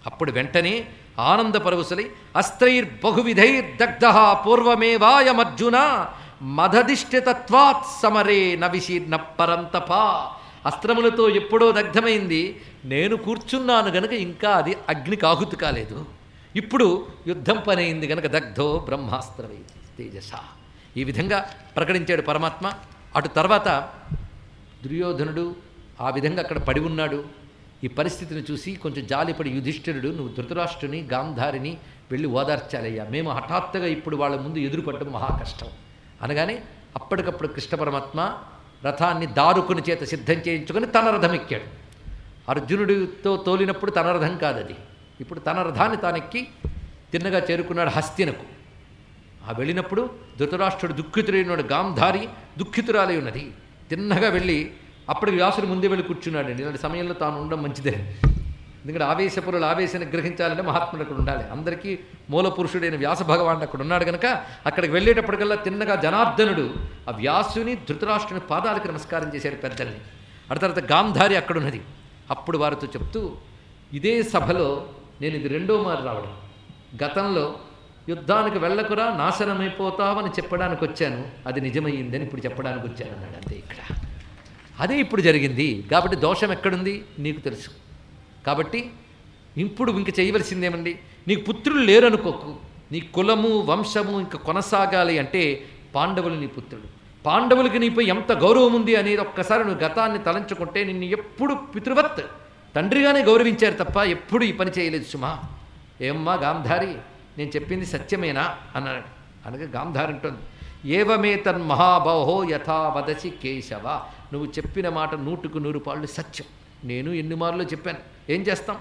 అప్పుడు వెంటనే ఆనంద పరవశులై అస్త్రైర్బహువిధైర్దగ్ధ పూర్వమేవాయమర్జున మదధిష్ఠితత్వాత్ సమరే నవిశీర్ణ పరంతప అస్త్రములతో ఎప్పుడో దగ్ధమైంది నేను కూర్చున్నాను గనుక ఇంకా అది అగ్నికి ఆహుతి కాలేదు ఇప్పుడు యుద్ధం పని అయింది గనక దగ్ధో బ్రహ్మాస్త్రవై తేజస ఈ విధంగా ప్రకటించాడు పరమాత్మ అటు తర్వాత దుర్యోధనుడు ఆ విధంగా అక్కడ పడి ఉన్నాడు ఈ పరిస్థితిని చూసి కొంచెం జాలిపడి యుధిష్ఠిరుడు నువ్వు ధృతరాష్ట్రుని గాంధారిని వెళ్ళి ఓదార్చాలయ్యా మేము హఠాత్తుగా ఇప్పుడు వాళ్ళ ముందు ఎదురుపడడం మహా కష్టం అనగానే అప్పటికప్పుడు కృష్ణ పరమాత్మ రథాన్ని దారుకుని చేత సిద్ధం చేయించుకొని తన రథం ఎక్కాడు అర్జునుడితో తోలినప్పుడు తన రథం కాదది ఇప్పుడు తన రథాన్ని తానెక్కి తిన్నగా చేరుకున్నాడు హస్తినకు ఆ వెళ్ళినప్పుడు ధృతరాష్ట్రుడు దుఃఖితుడైనడు గాంధారి దుఃఖితురాలై ఉన్నది తిన్నగా వెళ్ళి అప్పటికి వ్యాసుడు ముందే వెళ్ళి కూర్చున్నాడండి ఇలాంటి సమయంలో తాను ఉండడం మంచిదే ఎందుకంటే ఆవేశపురులు ఆవేశాన్ని గ్రహించాలంటే మహాత్ముడు అక్కడ ఉండాలి అందరికీ మూల పురుషుడైన వ్యాస భగవానుడు అక్కడ ఉన్నాడు కనుక అక్కడికి వెళ్ళేటప్పటికల్లా తిన్నగా జనార్దనుడు ఆ వ్యాసుని ధృతరాష్ట్రుని పాదాలకు నమస్కారం చేశాడు పెద్దల్ని ఆ తర్వాత గాంధారి అక్కడున్నది అప్పుడు వారితో చెప్తూ ఇదే సభలో నేను ఇది రెండో మారు రావడం గతంలో యుద్ధానికి వెళ్ళకురా నాశనమైపోతావని చెప్పడానికి వచ్చాను అది నిజమయ్యిందని ఇప్పుడు చెప్పడానికి వచ్చాను అన్నాడు అంతే ఇక్కడ అదే ఇప్పుడు జరిగింది కాబట్టి దోషం ఎక్కడుంది నీకు తెలుసు కాబట్టి ఇప్పుడు ఇంక చేయవలసిందేమండి నీకు పుత్రులు లేరనుకోకు నీ కులము వంశము ఇంక కొనసాగాలి అంటే పాండవులు నీ పుత్రుడు పాండవులకి నీపై ఎంత గౌరవం ఉంది అనేది ఒక్కసారి నువ్వు గతాన్ని తలంచుకుంటే నిన్ను ఎప్పుడు పితృవత్ తండ్రిగానే గౌరవించారు తప్ప ఎప్పుడు ఈ పని చేయలేదు సుమా ఏమ్మా గాంధారి నేను చెప్పింది సత్యమేనా అన్నాడు అనగా గాంధారి అంటుంది ఏవమే తన్మహాబాహో యథా వదసి కేశవ నువ్వు చెప్పిన మాట నూటుకు నూరు పాళ్ళు సత్యం నేను ఎన్ని మార్లు చెప్పాను ఏం చేస్తాం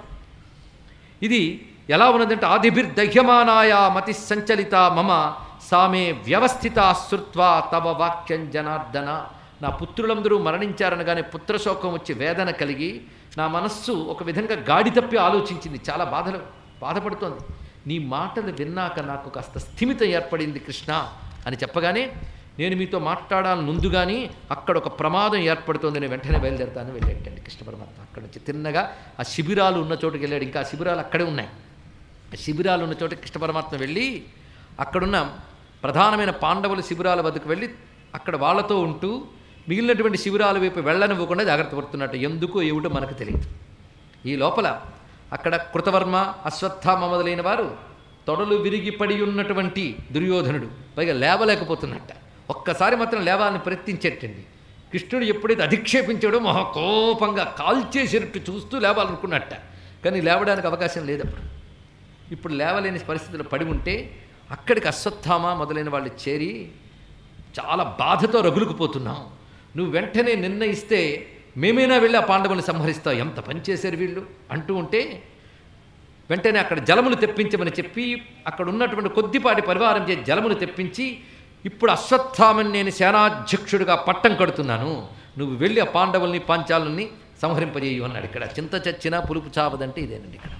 ఇది ఎలా ఉన్నదంటే ఆదిభిర్దహ్యమానాయ మతి సంచలిత మమ సామే వ్యవస్థిత శృత్వా తవ వాక్యం జనార్దన నా పుత్రులందరూ మరణించారనగానే పుత్రశోకం వచ్చి వేదన కలిగి నా మనస్సు ఒక విధంగా గాడి తప్పి ఆలోచించింది చాలా బాధలు బాధపడుతోంది నీ మాటలు విన్నాక నాకు కాస్త స్థిమితం ఏర్పడింది కృష్ణ అని చెప్పగానే నేను మీతో మాట్లాడాలని ముందు కానీ అక్కడ ఒక ప్రమాదం ఏర్పడుతోంది నేను వెంటనే బయలుదేరుతాను వెళ్ళేటండి కృష్ణ పరమాత్మ అక్కడ నుంచి తిన్నగా ఆ శిబిరాలు ఉన్న చోటుకి వెళ్ళాడు ఇంకా ఆ శిబిరాలు అక్కడే ఉన్నాయి ఆ శిబిరాలు ఉన్న చోట కృష్ణ పరమాత్మ వెళ్ళి అక్కడున్న ప్రధానమైన పాండవుల శిబిరాల వద్దకు వెళ్ళి అక్కడ వాళ్ళతో ఉంటూ మిగిలినటువంటి శిబిరాల వైపు వెళ్ళనివ్వకుండా జాగ్రత్త పడుతున్నట్టు ఎందుకు ఏమిటో మనకు తెలియదు ఈ లోపల అక్కడ కృతవర్మ అశ్వత్థామ మొదలైన వారు తొడలు విరిగి పడి ఉన్నటువంటి దుర్యోధనుడు పైగా లేవలేకపోతున్నట్ట ఒక్కసారి మాత్రం లేవాలని ప్రయత్నించేటండి కృష్ణుడు ఎప్పుడైతే అధిక్షేపించాడో మహా కోపంగా కాల్చేసినట్టు చూస్తూ లేవాలనుకున్నట్ట కానీ లేవడానికి అవకాశం లేదు అప్పుడు ఇప్పుడు లేవలేని పరిస్థితులు పడి ఉంటే అక్కడికి అశ్వత్థామ మొదలైన వాళ్ళు చేరి చాలా బాధతో రగులుకుపోతున్నాం నువ్వు వెంటనే నిర్ణయిస్తే మేమైనా వెళ్ళి ఆ పాండవుల్ని సంహరిస్తావు ఎంత పనిచేశారు వీళ్ళు అంటూ ఉంటే వెంటనే అక్కడ జలములు తెప్పించమని చెప్పి అక్కడ ఉన్నటువంటి కొద్దిపాటి పరివారం చే జలములు తెప్పించి ఇప్పుడు అశ్వత్థామని నేను సేనాధ్యక్షుడిగా పట్టం కడుతున్నాను నువ్వు వెళ్ళి ఆ పాండవుల్ని పాంచాలని సంహరింపజేయు అన్నాడు ఇక్కడ చింత చచ్చినా పులుపు చావదంటే ఇదేనండి ఇక్కడ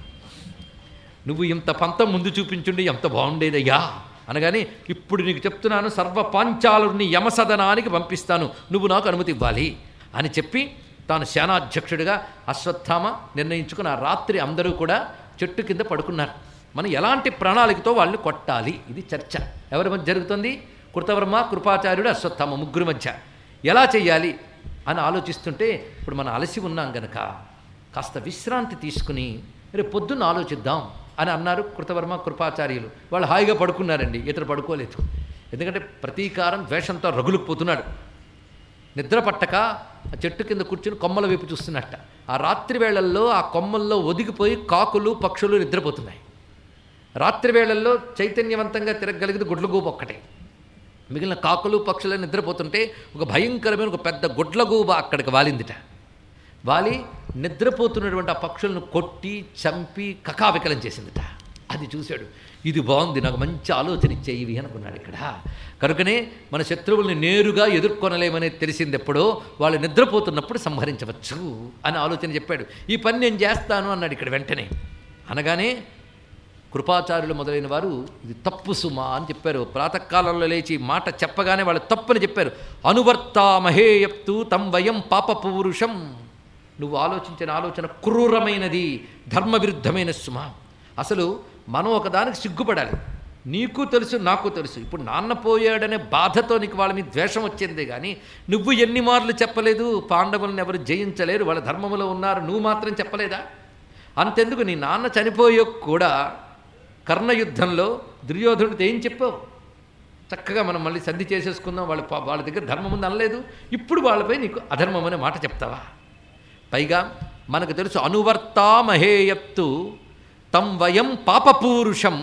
నువ్వు ఇంత పంతం ముందు చూపించుండి ఎంత బాగుండేదయ్యా అనగానే ఇప్పుడు నీకు చెప్తున్నాను సర్వ పాంచాలుని యమసదనానికి పంపిస్తాను నువ్వు నాకు అనుమతి ఇవ్వాలి అని చెప్పి తాను సేనాధ్యక్షుడిగా అశ్వత్థామ నిర్ణయించుకుని ఆ రాత్రి అందరూ కూడా చెట్టు కింద పడుకున్నారు మనం ఎలాంటి ప్రణాళికతో వాళ్ళని కొట్టాలి ఇది చర్చ ఎవరి మధ్య జరుగుతుంది కృతవర్మ కృపాచార్యుడు అశ్వత్థామ ముగ్గురు మధ్య ఎలా చెయ్యాలి అని ఆలోచిస్తుంటే ఇప్పుడు మనం అలసి ఉన్నాం గనక కాస్త విశ్రాంతి తీసుకుని రేపు పొద్దున్న ఆలోచిద్దాం అని అన్నారు కృతవర్మ కృపాచార్యులు వాళ్ళు హాయిగా పడుకున్నారండి ఇతరు పడుకోలేదు ఎందుకంటే ప్రతీకారం ద్వేషంతో రగులుకుపోతున్నాడు నిద్ర పట్టక ఆ చెట్టు కింద కూర్చుని కొమ్మల వైపు చూస్తున్నట్ట ఆ రాత్రి వేళల్లో ఆ కొమ్మల్లో ఒదిగిపోయి కాకులు పక్షులు నిద్రపోతున్నాయి రాత్రి వేళల్లో చైతన్యవంతంగా తిరగలిగేది గుడ్లగూబ ఒక్కటే మిగిలిన కాకులు పక్షులు నిద్రపోతుంటే ఒక భయంకరమైన ఒక పెద్ద గుడ్లగూబ అక్కడికి వాలిందిట వాలి నిద్రపోతున్నటువంటి ఆ పక్షులను కొట్టి చంపి కకావికలం చేసిందిట అది చూశాడు ఇది బాగుంది నాకు మంచి ఆలోచన ఇచ్చే ఇవి అనుకున్నాడు ఇక్కడ కనుకనే మన శత్రువుల్ని నేరుగా ఎదుర్కొనలేమనేది తెలిసింది ఎప్పుడో వాళ్ళు నిద్రపోతున్నప్పుడు సంహరించవచ్చు అని ఆలోచన చెప్పాడు ఈ పని నేను చేస్తాను అన్నాడు ఇక్కడ వెంటనే అనగానే కృపాచార్యులు మొదలైన వారు ఇది తప్పు సుమా అని చెప్పారు ప్రాతకాలంలో లేచి ఈ మాట చెప్పగానే వాళ్ళు తప్పని చెప్పారు అనువర్తా మహేయప్తు తం వయం పాప పురుషం నువ్వు ఆలోచించిన ఆలోచన క్రూరమైనది ధర్మ విరుద్ధమైన సుమ అసలు మనం ఒకదానికి సిగ్గుపడాలి నీకు తెలుసు నాకు తెలుసు ఇప్పుడు నాన్న పోయాడనే బాధతో నీకు వాళ్ళ మీద ద్వేషం వచ్చిందే కానీ నువ్వు ఎన్ని మార్లు చెప్పలేదు పాండవులను ఎవరు జయించలేరు వాళ్ళ ధర్మములో ఉన్నారు నువ్వు మాత్రం చెప్పలేదా అంతెందుకు నీ నాన్న చనిపోయే కూడా కర్ణయుద్ధంలో దుర్యోధనుడితో ఏం చెప్పావు చక్కగా మనం మళ్ళీ సంధి చేసేసుకుందాం వాళ్ళ పా- వాళ్ళ దగ్గర ధర్మం ఉంది అనలేదు ఇప్పుడు వాళ్ళపై నీకు అధర్మం అనే మాట చెప్తావా పైగా మనకు తెలుసు అనువర్తామహేయత్తు తం వయం పాపపూరుషం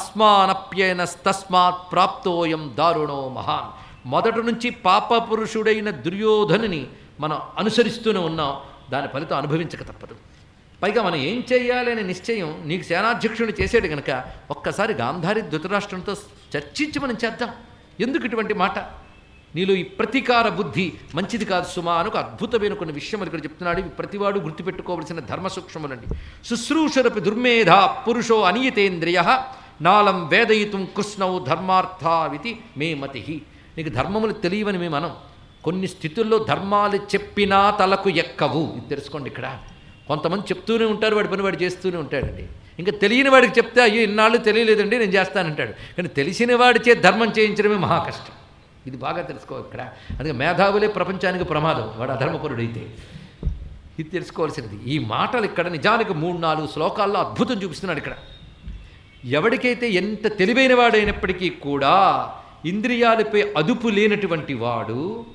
అస్మానప్యయనస్తస్మాత్ ప్రాప్తోయం దారుణో మహాన్ మొదటి నుంచి పాపపురుషుడైన దుర్యోధనుని మనం అనుసరిస్తూనే ఉన్నాం దాని ఫలితం అనుభవించక తప్పదు పైగా మనం ఏం చేయాలి అనే నిశ్చయం నీకు సేనాధ్యక్షుడు చేసాడు గనక ఒక్కసారి గాంధారి ధృతరాష్ట్రంతో చర్చించి మనం చేద్దాం ఎందుకు ఇటువంటి మాట నీలో ఈ ప్రతీకార బుద్ధి మంచిది కాదు సుమా అని ఒక అద్భుతమైన కొన్ని విషయములు ఇక్కడ చెప్తున్నాడు ఇవి ప్రతివాడు గుర్తుపెట్టుకోవలసిన ధర్మ సూక్ష్మములండి శుశ్రూషరపి దుర్మేధ పురుషో అనియతేంద్రియ నాలం వేదయితుం కృష్ణౌ ధర్మార్థావితి మే మతి నీకు ధర్మములు తెలియవని మేము అనం కొన్ని స్థితుల్లో ధర్మాలు చెప్పినా తలకు ఎక్కవు ఇది తెలుసుకోండి ఇక్కడ కొంతమంది చెప్తూనే ఉంటారు వాడి పని వాడు చేస్తూనే ఉంటాడండి ఇంకా తెలియని వాడికి చెప్తే అయ్యో ఇన్నాళ్ళు తెలియలేదండి నేను చేస్తానంటాడు కానీ తెలిసిన వాడిచే ధర్మం చేయించడమే మహా కష్టం ఇది బాగా తెలుసుకో ఇక్కడ అందుకే మేధావులే ప్రపంచానికి ప్రమాదం వాడు అధర్మపరుడైతే ఇది తెలుసుకోవాల్సినది ఈ మాటలు ఇక్కడ నిజానికి మూడు నాలుగు శ్లోకాల్లో అద్భుతం చూపిస్తున్నాడు ఇక్కడ ఎవడికైతే ఎంత తెలివైన వాడైనప్పటికీ కూడా ఇంద్రియాలపై అదుపు లేనటువంటి వాడు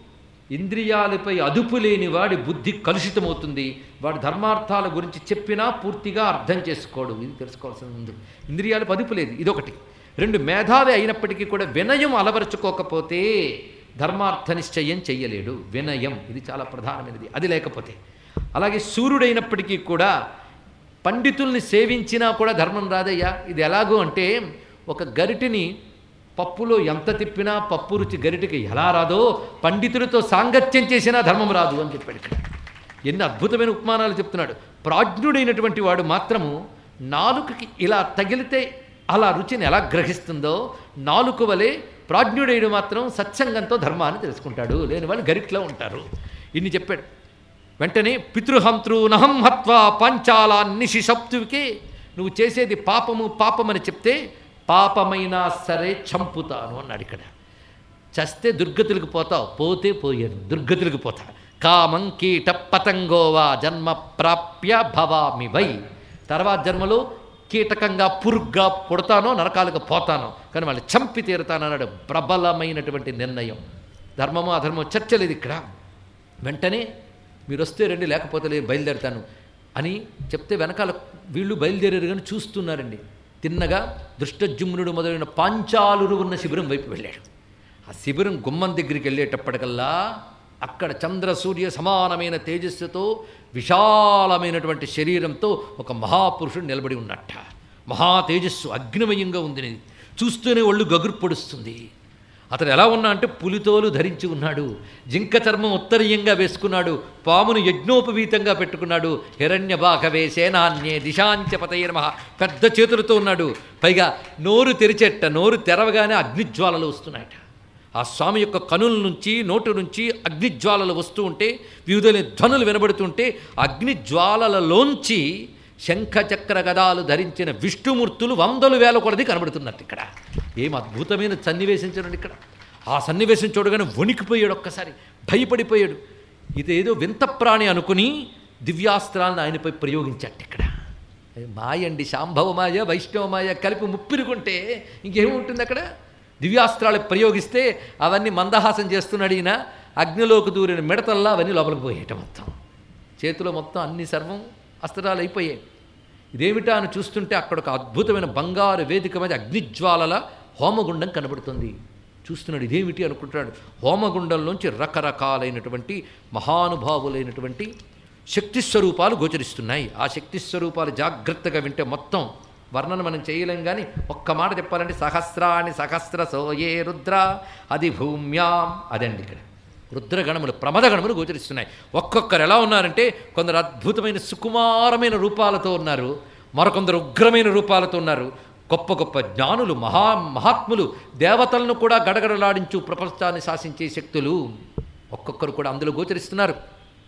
ఇంద్రియాలపై అదుపు లేని వాడి బుద్ధి కలుషితమవుతుంది వాడు ధర్మార్థాల గురించి చెప్పినా పూర్తిగా అర్థం చేసుకోడు ఇది తెలుసుకోవాల్సిన ముందు ఇంద్రియాలకు అదుపు లేదు ఇదొకటి రెండు మేధావి అయినప్పటికీ కూడా వినయం అలవరుచుకోకపోతే ధర్మార్థ నిశ్చయం చెయ్యలేడు వినయం ఇది చాలా ప్రధానమైనది అది లేకపోతే అలాగే సూర్యుడైనప్పటికీ కూడా పండితుల్ని సేవించినా కూడా ధర్మం రాదయ్యా ఇది ఎలాగో అంటే ఒక గరిటిని పప్పులో ఎంత తిప్పినా పప్పు రుచి గరిటికి ఎలా రాదో పండితులతో సాంగత్యం చేసినా ధర్మం రాదు అని చెప్పాడు ఇక్కడ ఎన్ని అద్భుతమైన ఉపమానాలు చెప్తున్నాడు ప్రాజ్ఞుడైనటువంటి వాడు మాత్రము నాలుకకి ఇలా తగిలితే అలా రుచిని ఎలా గ్రహిస్తుందో నాలుక వలె ప్రాజ్ఞుడైన మాత్రం సత్సంగంతో ధర్మాన్ని తెలుసుకుంటాడు లేని వాళ్ళు గరిట్లో ఉంటారు ఇన్ని చెప్పాడు వెంటనే పితృహంతృ నహం హత్వా పంచాలా నిశిశప్తువికే నువ్వు చేసేది పాపము పాపమని చెప్తే పాపమైనా సరే చంపుతాను అన్నాడు ఇక్కడ చస్తే దుర్గతులకు పోతావు పోతే పోయాను దుర్గతులకు పోతా కామం కీట పతంగోవా జన్మ ప్రాప్య భవామి వై తర్వాత జన్మలో కీటకంగా పురుగ్గా పుడతానో నరకాలకు పోతానో కానీ వాళ్ళు చంపి తీరుతానన్నాడు ప్రబలమైనటువంటి నిర్ణయం ధర్మము అధర్మం చర్చ లేదు ఇక్కడ వెంటనే మీరు వస్తే రండి లేకపోతే లేదు బయలుదేరుతాను అని చెప్తే వెనకాల వీళ్ళు బయలుదేరారు కానీ చూస్తున్నారండి తిన్నగా దృష్టజుమ్నుడు మొదలైన పాంచాలురు ఉన్న శిబిరం వైపు వెళ్ళాడు ఆ శిబిరం గుమ్మం దగ్గరికి వెళ్ళేటప్పటికల్లా అక్కడ చంద్ర సూర్య సమానమైన తేజస్సుతో విశాలమైనటువంటి శరీరంతో ఒక మహాపురుషుడు నిలబడి ఉన్నట్ట మహా తేజస్సు అగ్నిమయంగా ఉంది చూస్తూనే ఒళ్ళు గగురు పొడుస్తుంది అతను ఎలా ఉన్నా అంటే పులితోలు ధరించి ఉన్నాడు జింక చర్మం ఉత్తరీయంగా వేసుకున్నాడు పామును యజ్ఞోపవీతంగా పెట్టుకున్నాడు హిరణ్యబాహవే సేనాన్యే దిశాంచ పతైర్మహ పెద్ద చేతులతో ఉన్నాడు పైగా నోరు తెరిచెట్ట నోరు తెరవగానే అగ్నిజ్వాలలు వస్తున్నాయట ఆ స్వామి యొక్క కనుల నుంచి నోటు నుంచి అగ్నిజ్వాలలు వస్తూ ఉంటే వివిధ ధ్వనులు వినబడుతుంటే అగ్నిజ్వాలలలోంచి శంఖ చక్ర గదాలు ధరించిన విష్ణుమూర్తులు వందలు వేల కొలది కనబడుతున్నట్టు ఇక్కడ ఏం అద్భుతమైన సన్నివేశం చూడండి ఇక్కడ ఆ సన్నివేశం చూడగానే వణికిపోయాడు ఒక్కసారి భయపడిపోయాడు ఇదేదో వింత ప్రాణి అనుకుని దివ్యాస్త్రాలను ఆయనపై ప్రయోగించట్టు ఇక్కడ అది మాయ అండి శాంభవ మాయ వైష్ణవ మాయ కలిపి ముప్పిరుకుంటే ఇంకేముంటుంది అక్కడ దివ్యాస్త్రాలు ప్రయోగిస్తే అవన్నీ మందహాసం చేస్తున్నాడు ఈయన అగ్నిలోకి దూరిన మిడతల్లా అవన్నీ లోపలికి పోయేయటం మొత్తం చేతిలో మొత్తం అన్ని సర్వం అస్త్రాలు అయిపోయాయి ఇదేమిటా అని చూస్తుంటే అక్కడ ఒక అద్భుతమైన బంగారు వేదిక మీద అగ్నిజ్వాలల హోమగుండం కనబడుతుంది చూస్తున్నాడు ఇదేమిటి అనుకుంటున్నాడు హోమగుండంలోంచి రకరకాలైనటువంటి మహానుభావులైనటువంటి శక్తి స్వరూపాలు గోచరిస్తున్నాయి ఆ శక్తి స్వరూపాలు జాగ్రత్తగా వింటే మొత్తం వర్ణన మనం చేయలేం కానీ ఒక్క మాట చెప్పాలంటే సహస్రాణి సహస్ర సోయే రుద్ర అది భూమ్యాం అదండి ఇక్కడ రుద్రగణములు ప్రమదగణములు గోచరిస్తున్నాయి ఒక్కొక్కరు ఎలా ఉన్నారంటే కొందరు అద్భుతమైన సుకుమారమైన రూపాలతో ఉన్నారు మరికొందరు ఉగ్రమైన రూపాలతో ఉన్నారు గొప్ప గొప్ప జ్ఞానులు మహా మహాత్ములు దేవతలను కూడా గడగడలాడించు ప్రపంచాన్ని శాసించే శక్తులు ఒక్కొక్కరు కూడా అందులో గోచరిస్తున్నారు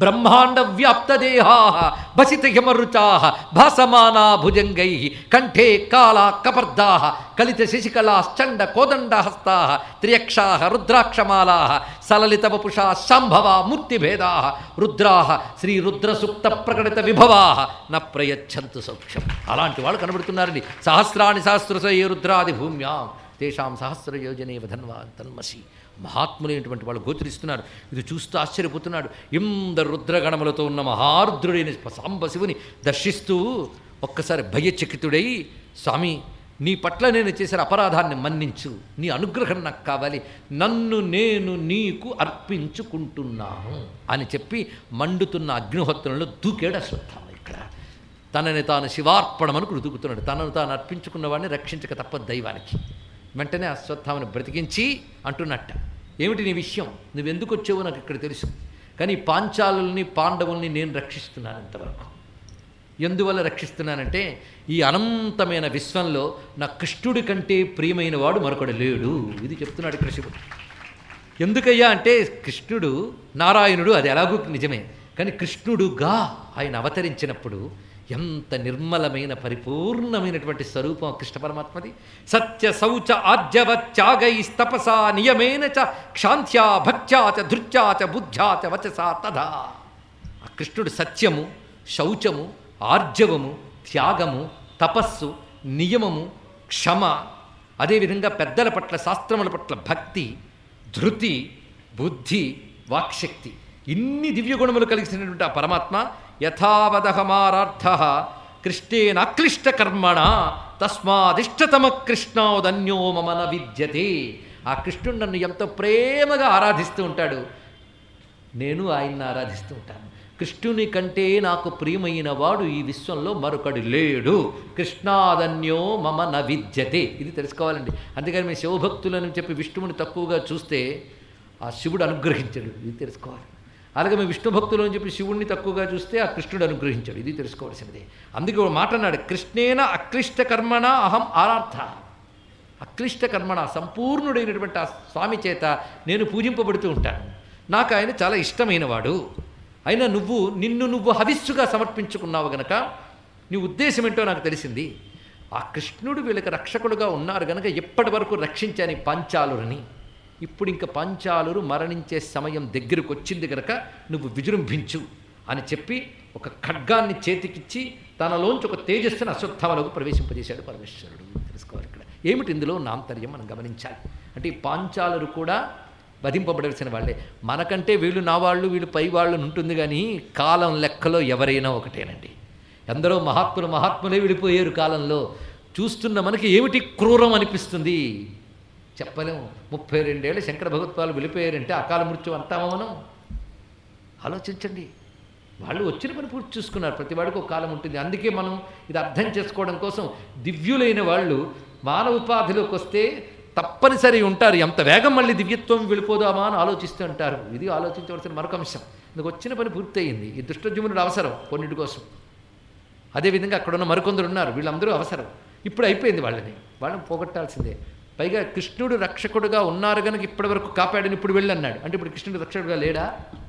బ్రహ్మాండ వ్యాప్త దేహా భసిత హిమరుచా భాసమానా భుజంగై కంఠే కాళా కపర్దా కలిత శశికళాశ్చండ కోదండ హస్తా త్రియక్షా రుద్రాక్షమాలా సలలిత వపుషా శాంభవ మూర్తిభేదా రుద్రా శ్రీ రుద్రసుప్త ప్రకటిత విభవా న ప్రయచ్చంతు సౌఖ్యం అలాంటి వాళ్ళు కనబడుతున్నారండి సహస్రాణి సహస్రస ఏ రుద్రాది భూమ్యాం తేషాం సహస్ర యోజనే వధన్వా తన్మసి మహాత్ములైనటువంటి వాళ్ళు గోచరిస్తున్నారు ఇది చూస్తూ ఆశ్చర్యపోతున్నాడు ఇంద రుద్రగణములతో ఉన్న మహారుద్రుడైన సాంబశివుని దర్శిస్తూ ఒక్కసారి భయచకితుడై స్వామి నీ పట్ల నేను చేసిన అపరాధాన్ని మన్నించు నీ అనుగ్రహం నాకు కావాలి నన్ను నేను నీకు అర్పించుకుంటున్నాను అని చెప్పి మండుతున్న అగ్నిహోత్రంలో దూకేడు అశ్వత్థామ ఇక్కడ తనని తాను శివార్పణమని రుదుకుతున్నాడు తనను తాను అర్పించుకున్న వాడిని రక్షించక తప్ప దైవానికి వెంటనే అశ్వత్థామని బ్రతికించి అంటున్నట్ట ఏమిటి నీ విషయం నువ్వెందుకు వచ్చావో నాకు ఇక్కడ తెలుసు కానీ పాంచాలుల్ని పాండవుల్ని నేను రక్షిస్తున్నాను ఇంతవరకు ఎందువల్ల రక్షిస్తున్నానంటే ఈ అనంతమైన విశ్వంలో నా కృష్ణుడి కంటే ప్రియమైన వాడు మరొకడు లేడు ఇది చెప్తున్నాడు ఇక్కడ శివుడు ఎందుకయ్యా అంటే కృష్ణుడు నారాయణుడు అది ఎలాగూ నిజమే కానీ కృష్ణుడుగా ఆయన అవతరించినప్పుడు ఎంత నిర్మలమైన పరిపూర్ణమైనటువంటి స్వరూపం కృష్ణ పరమాత్మది సత్య శౌచ ఆద్యవత్యాగై తపసా నియమేన చ క్షాంత్యా భక్త్యా చ ధృత్యా చ బుద్ధ్యా చ వచసా తథా ఆ కృష్ణుడు సత్యము శౌచము ఆర్జవము త్యాగము తపస్సు నియమము క్షమ అదేవిధంగా పెద్దల పట్ల శాస్త్రముల పట్ల భక్తి ధృతి బుద్ధి వాక్శక్తి ఇన్ని దివ్య గుణములు కలిగినటువంటి ఆ పరమాత్మ యథావదహమారార్థ కృష్ణేన అక్లిష్ట కర్మణ తస్మాదిష్టతమ కృష్ణోదన్యో మమన విద్యతే ఆ కృష్ణుడు నన్ను ఎంతో ప్రేమగా ఆరాధిస్తూ ఉంటాడు నేను ఆయన్ని ఆరాధిస్తూ ఉంటాను కృష్ణుని కంటే నాకు ప్రియమైన వాడు ఈ విశ్వంలో మరొకడు లేడు కృష్ణాదన్యో మమ న విద్యతే ఇది తెలుసుకోవాలండి అందుకని మేము శివభక్తులని చెప్పి విష్ణువుని తక్కువగా చూస్తే ఆ శివుడు అనుగ్రహించడు ఇది తెలుసుకోవాలి అలాగే మేము విష్ణు భక్తులు అని చెప్పి శివుణ్ణి తక్కువగా చూస్తే ఆ కృష్ణుడు అనుగ్రహించాడు ఇది తెలుసుకోవాల్సినది అందుకే ఒక మాట అన్నాడు కృష్ణేన అక్లిష్ట కర్మణ అహం ఆరార్థ అక్లిష్ట కర్మణ సంపూర్ణుడైనటువంటి ఆ స్వామి చేత నేను పూజింపబడుతూ ఉంటాను నాకు ఆయన చాలా ఇష్టమైనవాడు అయినా నువ్వు నిన్ను నువ్వు హవిస్సుగా సమర్పించుకున్నావు గనక నీ ఉద్దేశం ఏంటో నాకు తెలిసింది ఆ కృష్ణుడు వీళ్ళకి రక్షకుడుగా ఉన్నారు గనక ఎప్పటి వరకు రక్షించాని పాంచాలురని ఇప్పుడు ఇంకా పాంచాలురు మరణించే సమయం దగ్గరకు వచ్చింది గనక నువ్వు విజృంభించు అని చెప్పి ఒక ఖడ్గాన్ని చేతికిచ్చి తనలోంచి ఒక తేజస్సును అశ్వత్థామలకు ప్రవేశింపజేశాడు పరమేశ్వరుడు తెలుసుకోవాలి ఇక్కడ ఏమిటి ఇందులో ఉన్న ఆంతర్యం మనం గమనించాలి అంటే ఈ పాంచాలురు కూడా వధింపబడాల్సిన వాళ్ళే మనకంటే వీళ్ళు నా వాళ్ళు వీళ్ళు పై వాళ్ళు అని ఉంటుంది కానీ కాలం లెక్కలో ఎవరైనా ఒకటేనండి ఎందరో మహాత్ములు మహాత్ములే విడిపోయారు కాలంలో చూస్తున్న మనకి ఏమిటి క్రూరం అనిపిస్తుంది చెప్పలేము ముప్పై రెండేళ్ళు శంకర భగవత్వాలు వెళ్ళిపోయారంటే అకాల మృత్యు అంతామా మనం ఆలోచించండి వాళ్ళు వచ్చిన పని పూర్తి చూసుకున్నారు ప్రతి వాడికి ఒక కాలం ఉంటుంది అందుకే మనం ఇది అర్థం చేసుకోవడం కోసం దివ్యులైన వాళ్ళు మానవ ఉపాధిలోకి వస్తే తప్పనిసరి ఉంటారు ఎంత వేగం మళ్ళీ దివ్యత్వం వెళ్ళిపోదామా అని ఆలోచిస్తూ ఉంటారు ఇది ఆలోచించవలసిన మరొక అంశం ఇందుకు వచ్చిన పని పూర్తయింది ఈ దుష్టజుమునుడు అవసరం కొన్నిటి కోసం అదేవిధంగా అక్కడ ఉన్న మరికొందరు ఉన్నారు వీళ్ళందరూ అవసరం ఇప్పుడు అయిపోయింది వాళ్ళని వాళ్ళని పోగొట్టాల్సిందే పైగా కృష్ణుడు రక్షకుడుగా ఉన్నారు కనుక ఇప్పటి వరకు కాపాడని ఇప్పుడు వెళ్ళన్నాడు అంటే ఇప్పుడు కృష్ణుడు రక్షకుడుగా లేడా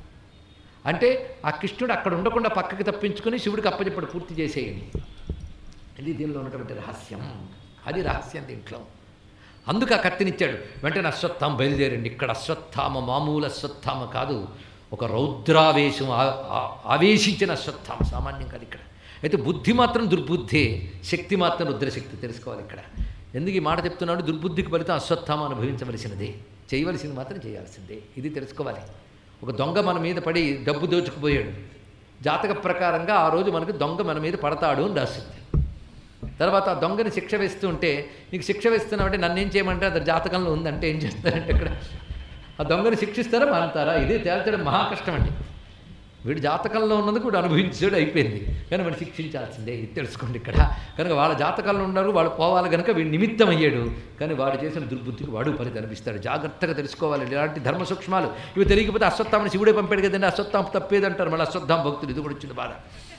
అంటే ఆ కృష్ణుడు అక్కడ ఉండకుండా పక్కకి తప్పించుకొని శివుడికి అప్పచెప్పడు పూర్తి చేసేయని ఇది దీనిలో ఉన్నటువంటి రహస్యం అది రహస్యం దీంట్లో అందుకు ఆ కత్తినిచ్చాడు వెంటనే అశ్వత్థామ బయలుదేరండి ఇక్కడ అశ్వత్థామ మామూలు అశ్వత్థామ కాదు ఒక రౌద్రావేశం ఆ- ఆ- ఆవేశించిన అశ్వత్థామ సామాన్యం కాదు ఇక్కడ అయితే బుద్ధి మాత్రం దుర్బుద్ధే శక్తి మాత్రం రుద్రశక్తి తెలుసుకోవాలి ఇక్కడ ఎందుకు ఈ మాట చెప్తున్నాడు దుర్బుద్ధికి ఫలితం అశ్వత్థామ అనుభవించవలసినదే చేయవలసింది మాత్రం చేయాల్సిందే ఇది తెలుసుకోవాలి ఒక దొంగ మన మీద పడి డబ్బు దోచుకుపోయాడు జాతక ప్రకారంగా ఆ రోజు మనకు దొంగ మన మీద పడతాడు అని రాసింది తర్వాత ఆ దొంగని శిక్ష వేస్తూ ఉంటే నీకు శిక్ష వేస్తున్నావంటే నన్ను ఏం చేయమంటే అది జాతకంలో ఉందంటే ఏం చేస్తారంటే ఇక్కడ ఆ దొంగని శిక్షిస్తారా మానుతారా ఇదే తేల్చడం మహా కష్టం అండి వీడు జాతకంలో ఉన్నందుకు వీడు అనుభవించాడు అయిపోయింది కానీ వాడు శిక్షించాల్సిందే ఇది తెలుసుకోండి ఇక్కడ కనుక వాళ్ళ జాతకాల్లో ఉన్నారు వాడు పోవాలి కనుక వీడు నిమిత్తం అయ్యాడు కానీ వాడు చేసిన దుర్బుద్ధికి వాడు పని అనిపిస్తాడు జాగ్రత్తగా తెలుసుకోవాలి ఇలాంటి ధర్మ సూక్ష్మాలు ఇవి తెలియకపోతే అశ్వత్థామని శివుడే పంపాడు కదండి అశ్వత్థామ తప్పేదంటారు మళ్ళీ అశ్వత్థామ భక్తులు ఇది కూడా వచ్చింది బాధ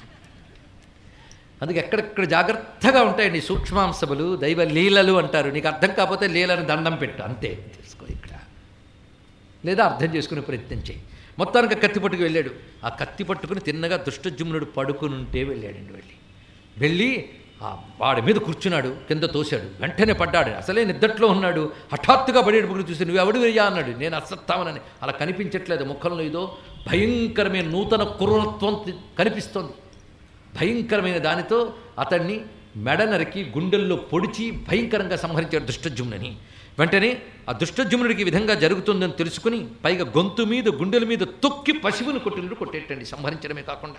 అందుకే ఎక్కడెక్కడ జాగ్రత్తగా ఉంటాయండి సూక్ష్మాంశములు దైవ లీలలు అంటారు నీకు అర్థం కాకపోతే లీలను దండం పెట్టు అంతే తెలుసుకో ఇక్కడ లేదా అర్థం చేసుకునే ప్రయత్నం చేయి మొత్తానికి ఆ కత్తి పట్టుకు వెళ్ళాడు ఆ కత్తి పట్టుకుని తిన్నగా దుష్టజుమ్నుడు పడుకుని ఉంటే వెళ్ళాడండి వెళ్ళి వెళ్ళి ఆ వాడి మీద కూర్చున్నాడు కింద తోశాడు వెంటనే పడ్డాడు అసలే నిద్దట్లో ఉన్నాడు హఠాత్తుగా పడేటప్పుడు చూసి నువ్వు ఎవడు వెయ్యా అన్నాడు నేను అసత్తామనని అలా కనిపించట్లేదు ముఖంలో ఏదో భయంకరమైన నూతన క్రూరత్వం తి- కనిపిస్తోంది భయంకరమైన దానితో అతన్ని మెడ నరికి గుండెల్లో పొడిచి భయంకరంగా సంహరించాడు దుష్టజుమ్నని వెంటనే ఆ దుష్టజుమ్నుడికి ఈ విధంగా జరుగుతుందని తెలుసుకుని పైగా గొంతు మీద గుండెల మీద తొక్కి పశువుని కొట్టినట్టు కొట్టేటండి సంహరించడమే కాకుండా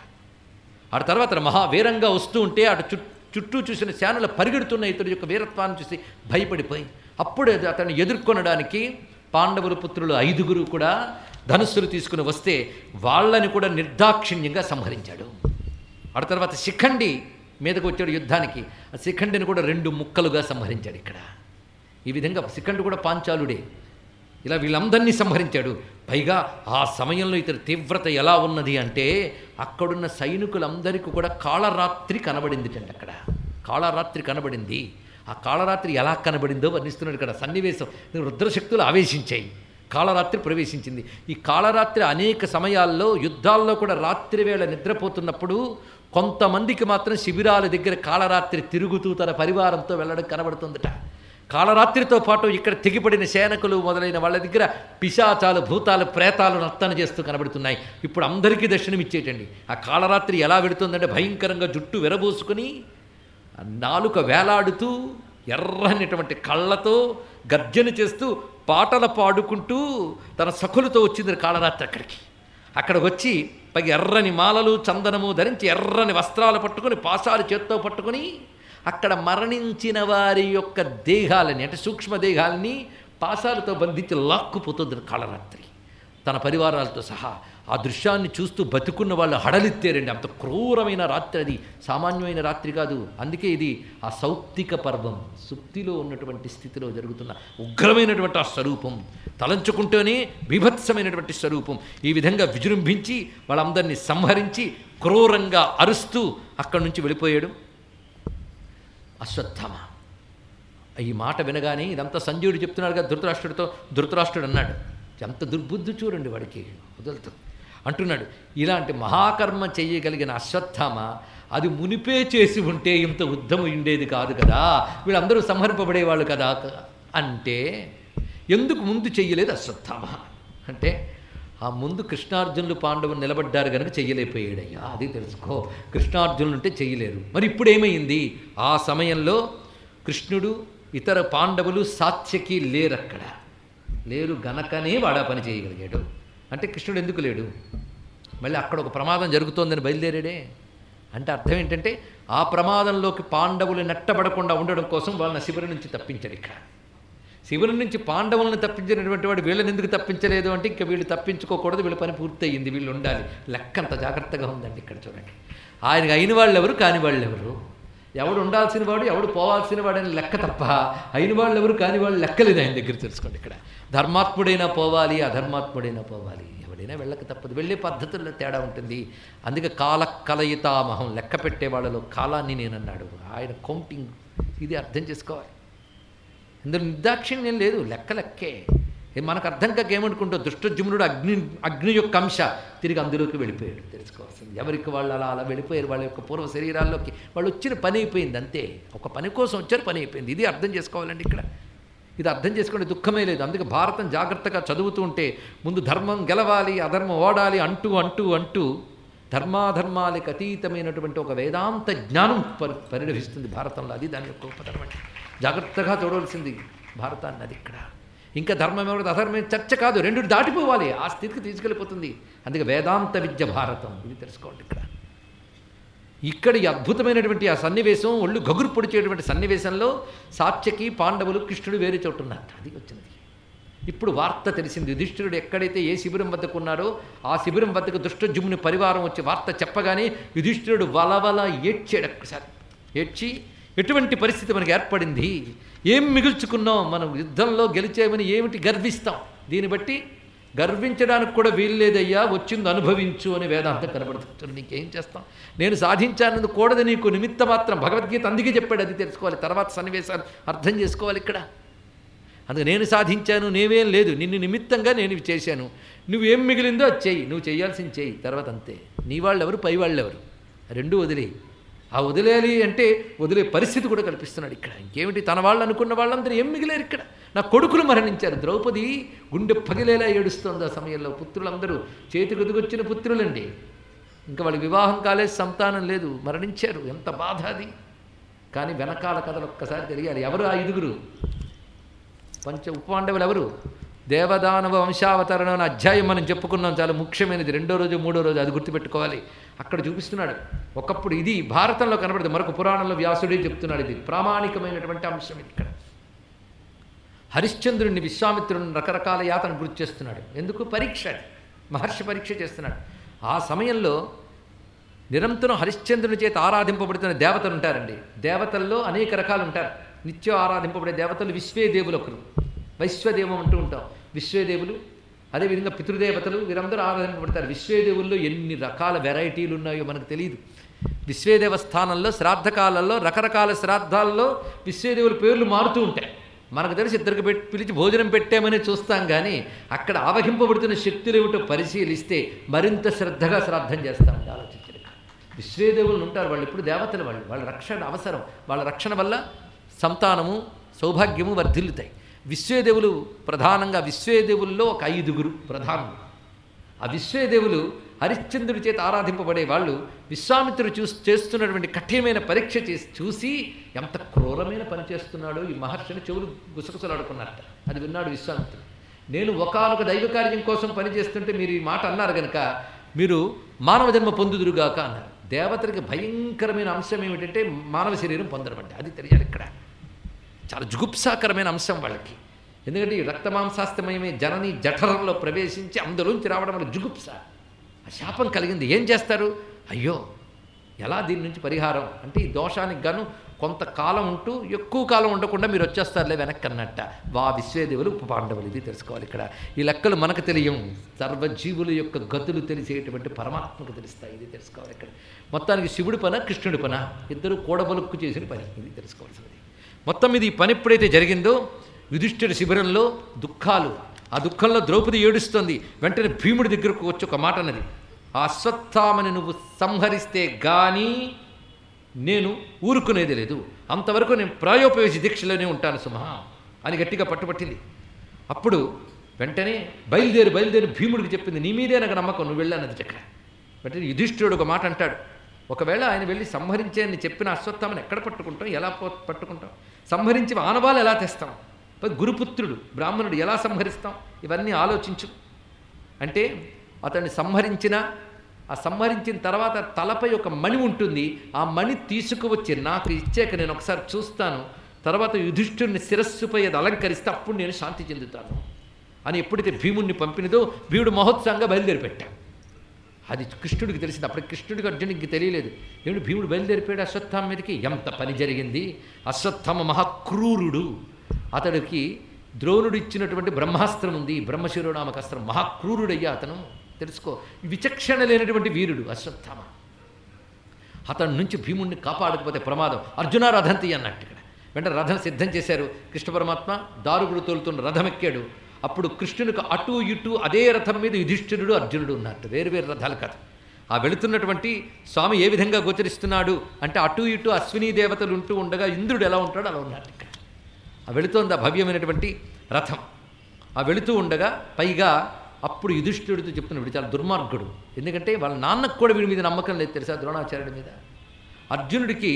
ఆ తర్వాత మహావీరంగా వస్తూ ఉంటే అటు చుట్టూ చుట్టూ చూసిన శానలు పరిగెడుతున్న ఇతడి యొక్క వీరత్వాన్ని చూసి భయపడిపోయి అప్పుడు అది అతన్ని ఎదుర్కొనడానికి పాండవుల పుత్రులు ఐదుగురు కూడా ధనుస్సులు తీసుకుని వస్తే వాళ్ళని కూడా నిర్దాక్షిణ్యంగా సంహరించాడు ఆ తర్వాత శిఖండి మీదకు వచ్చాడు యుద్ధానికి ఆ శిఖండిని కూడా రెండు ముక్కలుగా సంహరించాడు ఇక్కడ ఈ విధంగా శిఖండి కూడా పాంచాలుడే ఇలా వీళ్ళందరినీ సంహరించాడు పైగా ఆ సమయంలో ఇతని తీవ్రత ఎలా ఉన్నది అంటే అక్కడున్న సైనికులందరికీ కూడా కాళరాత్రి కనబడింది అండి అక్కడ కాళరాత్రి కనబడింది ఆ కాళరాత్రి ఎలా కనబడిందో వర్ణిస్తున్నాడు ఇక్కడ సన్నివేశం రుద్రశక్తులు ఆవేశించాయి కాళరాత్రి ప్రవేశించింది ఈ కాళరాత్రి అనేక సమయాల్లో యుద్ధాల్లో కూడా రాత్రి వేళ నిద్రపోతున్నప్పుడు కొంతమందికి మాత్రం శిబిరాల దగ్గర కాళరాత్రి తిరుగుతూ తన పరివారంతో వెళ్ళడం కనబడుతుందట కాళరాత్రితో పాటు ఇక్కడ తెగిపడిన సేనకులు మొదలైన వాళ్ళ దగ్గర పిశాచాలు భూతాలు ప్రేతాలు నర్తన చేస్తూ కనబడుతున్నాయి ఇప్పుడు అందరికీ దర్శనమిచ్చేటండి ఆ కాళరాత్రి ఎలా వెడుతుందంటే భయంకరంగా జుట్టు విరబోసుకుని ఆ నాలుక వేలాడుతూ ఎర్రనిటువంటి కళ్ళతో గర్జన చేస్తూ పాటలు పాడుకుంటూ తన సఖులతో వచ్చింది కాళరాత్రి అక్కడికి అక్కడ వచ్చి పైగా ఎర్రని మాలలు చందనము ధరించి ఎర్రని వస్త్రాలు పట్టుకొని పాసాలు చేత్తో పట్టుకొని అక్కడ మరణించిన వారి యొక్క దేహాలని అంటే సూక్ష్మ దేహాలని పాసాలతో బంధించి లాక్కుపోతుంది కాళరాత్రి తన పరివారాలతో సహా ఆ దృశ్యాన్ని చూస్తూ బతుకున్న వాళ్ళు హడలిత్తేరండి అంత క్రూరమైన రాత్రి అది సామాన్యమైన రాత్రి కాదు అందుకే ఇది ఆ సౌప్తిక పర్వం సుప్తిలో ఉన్నటువంటి స్థితిలో జరుగుతున్న ఉగ్రమైనటువంటి ఆ స్వరూపం తలంచుకుంటూనే బీభత్సమైనటువంటి స్వరూపం ఈ విధంగా విజృంభించి వాళ్ళందరినీ సంహరించి క్రూరంగా అరుస్తూ అక్కడి నుంచి వెళ్ళిపోయాడు అశ్వత్థామ ఈ మాట వినగానే ఇదంతా సంజయుడు చెప్తున్నాడు కదా ధృతరాష్ట్రుడితో ధృతరాష్ట్రుడు అన్నాడు ఎంత దుర్బుద్ధి చూడండి వాడికి వదులుతూ అంటున్నాడు ఇలాంటి మహాకర్మ చేయగలిగిన అశ్వత్థామ అది మునిపే చేసి ఉంటే ఇంత ఉద్దము ఉండేది కాదు కదా వీళ్ళందరూ సంహరింపబడేవాళ్ళు కదా అంటే ఎందుకు ముందు చెయ్యలేదు అశ్వత్థామ అంటే ఆ ముందు కృష్ణార్జునులు పాండవులు నిలబడ్డారు కనుక చెయ్యలేకపోయాడయ్యా అది తెలుసుకో కృష్ణార్జునులు ఉంటే చెయ్యలేరు మరి ఇప్పుడు ఏమైంది ఆ సమయంలో కృష్ణుడు ఇతర పాండవులు సాత్యకి లేరక్కడ లేరు గనకనే వాడా పని చేయగలిగాడు అంటే కృష్ణుడు ఎందుకు లేడు మళ్ళీ అక్కడ ఒక ప్రమాదం జరుగుతోందని బయలుదేరాడే అంటే అర్థం ఏంటంటే ఆ ప్రమాదంలోకి పాండవులు నెట్టబడకుండా ఉండడం కోసం వాళ్ళని శిబిరం నుంచి తప్పించాడు ఇక్కడ శిబిరం నుంచి పాండవులను తప్పించినటువంటి వాడు వీళ్ళని ఎందుకు తప్పించలేదు అంటే ఇంకా వీళ్ళు తప్పించుకోకూడదు వీళ్ళ పని పూర్తయింది వీళ్ళు ఉండాలి లెక్క అంత జాగ్రత్తగా ఉందండి ఇక్కడ చూడండి ఆయనకు అయిన వాళ్ళు ఎవరు కాని వాళ్ళు ఎవరు ఎవడు ఉండాల్సిన వాడు ఎవడు పోవాల్సిన వాడని లెక్క తప్ప అయిన వాళ్ళు ఎవరు కాని వాళ్ళు లెక్కలేదు ఆయన దగ్గర తెలుసుకోండి ఇక్కడ ధర్మాత్ముడైనా పోవాలి అధర్మాత్ముడైనా పోవాలి ఎవడైనా వెళ్ళక తప్పదు వెళ్ళే పద్ధతుల్లో తేడా ఉంటుంది అందుకే కాల కలయితామహం లెక్క పెట్టే వాళ్ళలో కాలాన్ని నేనన్నాడు ఆయన కౌంటింగ్ ఇది అర్థం చేసుకోవాలి ఇందులో నిర్దాక్షిణ్యం లేదు లెక్క లెక్కే ఏ మనకు అర్థం కాక ఏమనుకుంటో దుష్టజుమ్నుడు అగ్ని అగ్ని యొక్క అంశ తిరిగి అందులోకి వెళ్ళిపోయాడు తెలుసుకోవాల్సింది ఎవరికి వాళ్ళు అలా అలా వెళ్ళిపోయారు వాళ్ళ యొక్క పూర్వ శరీరాల్లోకి వాళ్ళు వచ్చిన పని అయిపోయింది అంతే ఒక పని కోసం వచ్చారు పని అయిపోయింది ఇది అర్థం చేసుకోవాలండి ఇక్కడ ఇది అర్థం చేసుకుంటే దుఃఖమే లేదు అందుకే భారతం జాగ్రత్తగా చదువుతూ ఉంటే ముందు ధర్మం గెలవాలి అధర్మం ఓడాలి అంటూ అంటూ అంటూ ధర్మాధర్మాలకు అతీతమైనటువంటి ఒక వేదాంత జ్ఞానం పరి పరిణమిస్తుంది భారతంలో అది దాని యొక్క ఉపధర్మం అంటే జాగ్రత్తగా చూడవలసింది భారతాన్ని అది ఇక్కడ ఇంకా ధర్మం ఎవరు అధర్మం చర్చ కాదు రెండు దాటిపోవాలి ఆ స్థితికి తీసుకెళ్ళిపోతుంది అందుకే వేదాంత విద్య భారతం ఇది తెలుసుకోండి ఇక్కడ ఇక్కడ ఈ అద్భుతమైనటువంటి ఆ సన్నివేశం ఒళ్ళు గగురు పొడిచేటువంటి సన్నివేశంలో సాత్యకి పాండవులు కృష్ణుడు వేరే చోటు ఉన్నారు అది వచ్చినది ఇప్పుడు వార్త తెలిసింది యుధిష్ఠిరుడు ఎక్కడైతే ఏ శిబిరం వద్దకు ఉన్నారో ఆ శిబిరం వద్దకు దుష్టజుమ్ని పరివారం వచ్చి వార్త చెప్పగానే యుధిష్ఠిరుడు వలవల ఏడ్చాడు ఒక్కసారి ఏడ్చి ఎటువంటి పరిస్థితి మనకి ఏర్పడింది ఏం మిగుల్చుకున్నాం మనం యుద్ధంలో గెలిచేమని ఏమిటి గర్విస్తాం దీన్ని బట్టి గర్వించడానికి కూడా వీల్లేదయ్యా వచ్చింది అనుభవించు అని వేదాంతం కనబడుతుంది నీకేం చేస్తాం నేను సాధించానది కూడదు నీకు నిమిత్త మాత్రం భగవద్గీత అందుకే చెప్పాడు అది తెలుసుకోవాలి తర్వాత సన్నివేశాలు అర్థం చేసుకోవాలి ఇక్కడ అందుకే నేను సాధించాను నేవేం లేదు నిన్ను నిమిత్తంగా నేను ఇవి చేశాను నువ్వేం మిగిలిందో అది చెయ్యి నువ్వు చేయాల్సింది చెయ్యి తర్వాత అంతే నీ వాళ్ళు ఎవరు పై వాళ్ళు ఎవరు రెండు వదిలేయి ఆ వదిలేయాలి అంటే వదిలే పరిస్థితి కూడా కల్పిస్తున్నాడు ఇక్కడ ఇంకేమిటి తన వాళ్ళు అనుకున్న వాళ్ళందరూ ఏం మిగిలేరు ఇక్కడ నా కొడుకులు మరణించారు ద్రౌపది గుండె పగిలేలా ఏడుస్తోంది ఆ సమయంలో పుత్రులందరూ చేతికి ఎదుగొచ్చిన పుత్రులండి ఇంకా వాళ్ళకి వివాహం కాలేదు సంతానం లేదు మరణించారు ఎంత బాధ అది కానీ వెనకాల కథలు ఒక్కసారి తెలియాలి ఎవరు ఆ ఐదుగురు పంచ ఉపపాండవులు ఎవరు దేవదానవ వంశావతరణ అనే అధ్యాయం మనం చెప్పుకున్నాం చాలా ముఖ్యమైనది రెండో రోజు మూడో రోజు అది గుర్తుపెట్టుకోవాలి అక్కడ చూపిస్తున్నాడు ఒకప్పుడు ఇది భారతంలో కనబడదు మరొక పురాణంలో వ్యాసుడే చెప్తున్నాడు ఇది ప్రామాణికమైనటువంటి అంశం ఇది ఇక్కడ హరిశ్చంద్రుడిని విశ్వామిత్రుడిని రకరకాల యాతన గుర్తు చేస్తున్నాడు ఎందుకు పరీక్ష అది. మహర్షి పరీక్ష చేస్తున్నాడు ఆ సమయంలో నిరంతరం హరిశ్చంద్రుని చేత ఆరాధింపబడుతున్న దేవతలు ఉంటారండి దేవతల్లో అనేక రకాలు ఉంటారు నిత్యం ఆరాధింపబడే దేవతలు విశ్వేదేవులు ఒకరు వైశ్వదేవం అంటూ ఉంటాం విశ్వేదేవులు అదేవిధంగా పితృదేవతలు వీరందరూ ఆరాధింపబడతారు విశ్వేదేవుల్లో ఎన్ని రకాల వెరైటీలు ఉన్నాయో మనకు తెలియదు విశ్వేదేవ స్థానంలో శ్రాద్ధకాలలో రకరకాల శ్రాద్ధాల్లో విశ్వేదేవుల పేర్లు మారుతూ ఉంటాయి మనకు తెలిసి ఇద్దరికి పెట్టి పిలిచి భోజనం పెట్టామని చూస్తాం కానీ అక్కడ ఆవహింపబడుతున్న శక్తులు ఏమిటో పరిశీలిస్తే మరింత శ్రద్ధగా శ్రాద్ధం చేస్తామని ఆలోచించారు విశ్వేదేవులు ఉంటారు వాళ్ళు ఇప్పుడు దేవతలు వాళ్ళు వాళ్ళ రక్షణ అవసరం వాళ్ళ రక్షణ వల్ల సంతానము సౌభాగ్యము వర్ధిల్లుతాయి విశ్వేదేవులు ప్రధానంగా విశ్వేదేవుల్లో ఒక ఐదుగురు ప్రధానులు ఆ విశ్వేదేవులు హరిశ్చంద్రుడి చేత ఆరాధింపబడే వాళ్ళు విశ్వామిత్రుడు చూ చేస్తున్నటువంటి కఠినమైన పరీక్ష చేసి చూసి ఎంత క్రూరమైన పని చేస్తున్నాడో ఈ మహర్షిని చెవులు గుసగుసలాడుకున్నట్ట అది విన్నాడు విశ్వామిత్రుడు నేను ఒకానొక దైవ కార్యం కోసం పనిచేస్తుంటే మీరు ఈ మాట అన్నారు కనుక మీరు మానవ జన్మ పొందుదురుగాక అన్నారు దేవతలకి భయంకరమైన అంశం ఏమిటంటే మానవ శరీరం పొందడం అంటే అది తెలియాలి ఇక్కడ చాలా జుగుప్సాకరమైన అంశం వాళ్ళకి ఎందుకంటే ఈ రక్తమాంసాస్తమయమే జనని జఠరంలో ప్రవేశించి అందులోంచి రావడం వల్ల జుగుప్స ఆ శాపం కలిగింది ఏం చేస్తారు అయ్యో ఎలా దీని నుంచి పరిహారం అంటే ఈ దోషానికి గాను కొంతకాలం ఉంటూ ఎక్కువ కాలం ఉండకుండా మీరు వచ్చేస్తారులే వెనక్కి అన్నట్ట వా విశ్వేదేవులు ఉప పాండవులు ఇది తెలుసుకోవాలి ఇక్కడ ఈ లెక్కలు మనకు తెలియం సర్వజీవుల యొక్క గతులు తెలిసేటువంటి పరమాత్మకు తెలుస్తాయి ఇది తెలుసుకోవాలి ఇక్కడ మొత్తానికి శివుడి పన కృష్ణుడి పన ఇద్దరు కూడబలుక్కు చేసిన పని ఇది తెలుసుకోవాల్సినది మొత్తం మీద ఈ పని ఎప్పుడైతే జరిగిందో యుధిష్ఠిర శిబిరంలో దుఃఖాలు ఆ దుఃఖంలో ద్రౌపది ఏడుస్తోంది వెంటనే భీముడి దగ్గరకు వచ్చి ఒక మాట అన్నది ఆ అశ్వత్థామని నువ్వు సంహరిస్తే గాని నేను ఊరుకునేది లేదు అంతవరకు నేను ప్రాయోపవేశ దీక్షలోనే ఉంటాను సుమా అని గట్టిగా పట్టుపట్టింది అప్పుడు వెంటనే బయలుదేరి బయలుదేరి భీముడికి చెప్పింది నీ మీదే నాకు నమ్మకం నువ్వు వెళ్ళానది చక్ర వెంటనే యుధిష్ఠిరుడు ఒక మాట అంటాడు ఒకవేళ ఆయన వెళ్ళి సంహరించే అని చెప్పిన అశ్వత్థామని ఎక్కడ పట్టుకుంటాం ఎలా పో పట్టుకుంటాం సంహరించి ఆనవాళ్ళు ఎలా తెస్తాం పై గురుపుత్రుడు బ్రాహ్మణుడు ఎలా సంహరిస్తాం ఇవన్నీ ఆలోచించు అంటే అతన్ని సంహరించిన ఆ సంహరించిన తర్వాత తలపై ఒక మణి ఉంటుంది ఆ మణి తీసుకువచ్చి నాకు ఇచ్చాక నేను ఒకసారి చూస్తాను తర్వాత యుధిష్ఠుడిని శిరస్సుపై అది అలంకరిస్తే అప్పుడు నేను శాంతి చెందుతాను అని ఎప్పుడైతే భీముడిని పంపినదో భీముడు మహోత్సవంగా బయలుదేరి పెట్టాడు అది కృష్ణుడికి తెలిసింది అప్పుడు కృష్ణుడికి అర్జునుడికి తెలియలేదు ఏమిటి భీముడు బయలుదేరిపోయాడు అశ్వత్థామ మీదకి ఎంత పని జరిగింది అశ్వత్థామ మహాక్రూరుడు అతడికి ద్రోణుడు ఇచ్చినటువంటి బ్రహ్మాస్త్రం ఉంది బ్రహ్మశిరోనామక అస్త్రం మహాక్రూరుడయ్యా అతను తెలుసుకో విచక్షణ లేనటువంటి వీరుడు అశ్వత్థామ అతని నుంచి భీముడిని కాపాడకపోతే ప్రమాదం అర్జున రథం తీయ అన్నట్టు ఇక్కడ వెంటనే రథం సిద్ధం చేశారు కృష్ణ పరమాత్మ దారుగుడు తోలుతున్న రథం ఎక్కాడు అప్పుడు కృష్ణునికి అటు ఇటు అదే రథం మీద యుధిష్ఠిరుడు అర్జునుడు ఉన్నట్టు వేరు వేరు రథాలు కాదు ఆ వెళుతున్నటువంటి స్వామి ఏ విధంగా గోచరిస్తున్నాడు అంటే అటు ఇటు అశ్విని దేవతలు ఉంటూ ఉండగా ఇంద్రుడు ఎలా ఉంటాడో అలా ఉన్నట్టు ఇక్కడ ఆ వెళుతోంది ఆ భవ్యమైనటువంటి రథం ఆ వెళుతూ ఉండగా పైగా అప్పుడు యుధిష్ఠిరుడితో చెప్తున్న వీడు చాలా దుర్మార్గుడు ఎందుకంటే వాళ్ళ నాన్నకు కూడా వీడి మీద నమ్మకం లేదు తెలుసా ద్రోణాచార్యుడి మీద అర్జునుడికి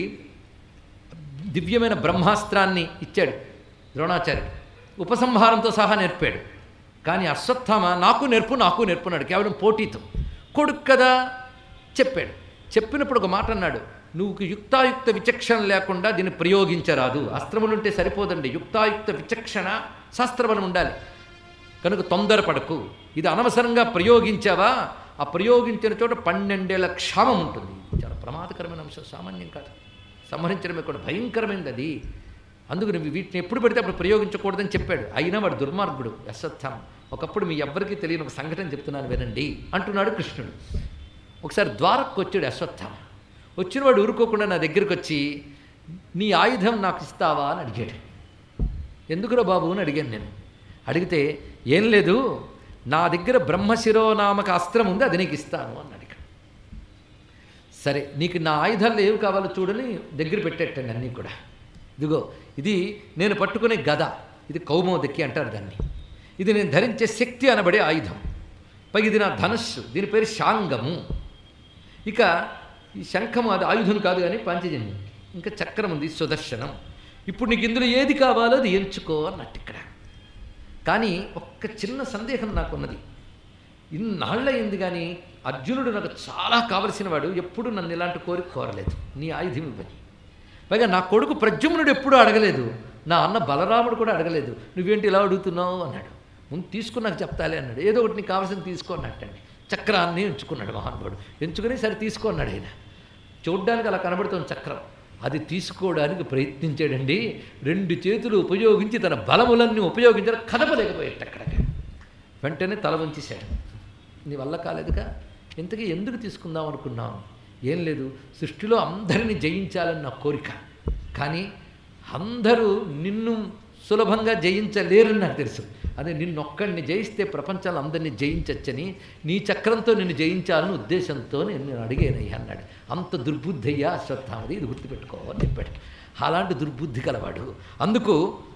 దివ్యమైన బ్రహ్మాస్త్రాన్ని ఇచ్చాడు ద్రోణాచార్యుడు ఉపసంహారంతో సహా నేర్పాడు కానీ అశ్వత్థామ నాకు నేర్పు నాకు నేర్పున్నాడు కేవలం పోటీతో కొడుకు కదా చెప్పాడు చెప్పినప్పుడు ఒక మాట అన్నాడు నువ్వు యుక్తాయుక్త విచక్షణ లేకుండా దీన్ని ప్రయోగించరాదు అస్త్రములుంటే సరిపోదండి యుక్తాయుక్త విచక్షణ శాస్త్రబలం ఉండాలి కనుక తొందరపడకు ఇది అనవసరంగా ప్రయోగించావా ఆ ప్రయోగించిన చోట పన్నెండేళ్ల క్షామం ఉంటుంది ఇది చాలా ప్రమాదకరమైన అంశం సామాన్యం కాదు సంహరించడమే కూడా భయంకరమైనది అది అందుకు నువ్వు వీటిని ఎప్పుడు పెడితే అప్పుడు ప్రయోగించకూడదని చెప్పాడు అయినా వాడు దుర్మార్గుడు అశ్వత్థామ ఒకప్పుడు మీ ఎవ్వరికీ తెలియని ఒక సంఘటన చెప్తున్నాను వినండి అంటున్నాడు కృష్ణుడు ఒకసారి ద్వారకు వచ్చాడు అశ్వత్థామ వచ్చిన వాడు ఊరుకోకుండా నా దగ్గరికి వచ్చి నీ ఆయుధం నాకు ఇస్తావా అని అడిగాడు ఎందుకురా బాబు అని అడిగాను నేను అడిగితే ఏం లేదు నా దగ్గర బ్రహ్మశిరోనామక అస్త్రం ఉంది అది నీకు ఇస్తాను అన్నాడు ఇక్కడ సరే నీకు నా ఆయుధాలు ఏవి కావాలో చూడని దగ్గర పెట్టేటండి అన్నీ కూడా ఇదిగో ఇది నేను పట్టుకునే గద ఇది కౌమోదక్కి అంటారు దాన్ని ఇది నేను ధరించే శక్తి అనబడే ఆయుధం పైగా ఇది నా ధనస్సు దీని పేరు శాంగము ఇక ఈ శంఖము అది ఆయుధం కాదు కానీ పాంచజన్యం ఇంకా చక్రం ఉంది సుదర్శనం ఇప్పుడు నీకు ఇందులో ఏది కావాలో అది ఎంచుకో అన్నట్టు ఇక్కడ కానీ ఒక్క చిన్న సందేహం నాకున్నది ఇన్నాళ్ళయింది కానీ అర్జునుడు నాకు చాలా కావలసిన వాడు ఎప్పుడు నన్ను ఇలాంటి కోరిక కోరలేదు నీ ఆయుధం ఇవ్వని పైగా నా కొడుకు ప్రద్యుమ్నుడు ఎప్పుడూ అడగలేదు నా అన్న బలరాముడు కూడా అడగలేదు నువ్వేంటి ఇలా అడుగుతున్నావు అన్నాడు ముందు తీసుకుని నాకు చెప్తాలే అన్నాడు ఏదో ఒకటి నీకు కావాల్సింది తీసుకో అన్నట్టండి చక్రాన్ని ఎంచుకున్నాడు మహానుభావుడు ఎంచుకుని సరే తీసుకో అన్నాడు ఆయన చూడ్డానికి అలా కనబడుతుంది చక్రం అది తీసుకోవడానికి ప్రయత్నించాడండి రెండు చేతులు ఉపయోగించి తన బలములన్నీ ఉపయోగించడం కదపలేకపోయాడు అక్కడికి వెంటనే తల వంచేశాడు నీ వల్ల కాలేదుగా ఇంతకీ ఎందుకు తీసుకుందాం అనుకున్నాం ఏం లేదు సృష్టిలో అందరిని జయించాలని నా కోరిక కానీ అందరూ నిన్ను సులభంగా జయించలేరని నాకు తెలుసు అదే నిన్నొక్కడిని జయిస్తే ప్రపంచాలు అందరినీ జయించచ్చని నీ చక్రంతో నిన్ను జయించాలని ఉద్దేశంతో నేను అడిగానయ్యా అన్నాడు అంత దుర్బుద్ధి అయ్యా అశ్వత్థామది ఇది గుర్తుపెట్టుకోవాలని చెప్పాడు అలాంటి దుర్బుద్ధి కలవాడు అందుకు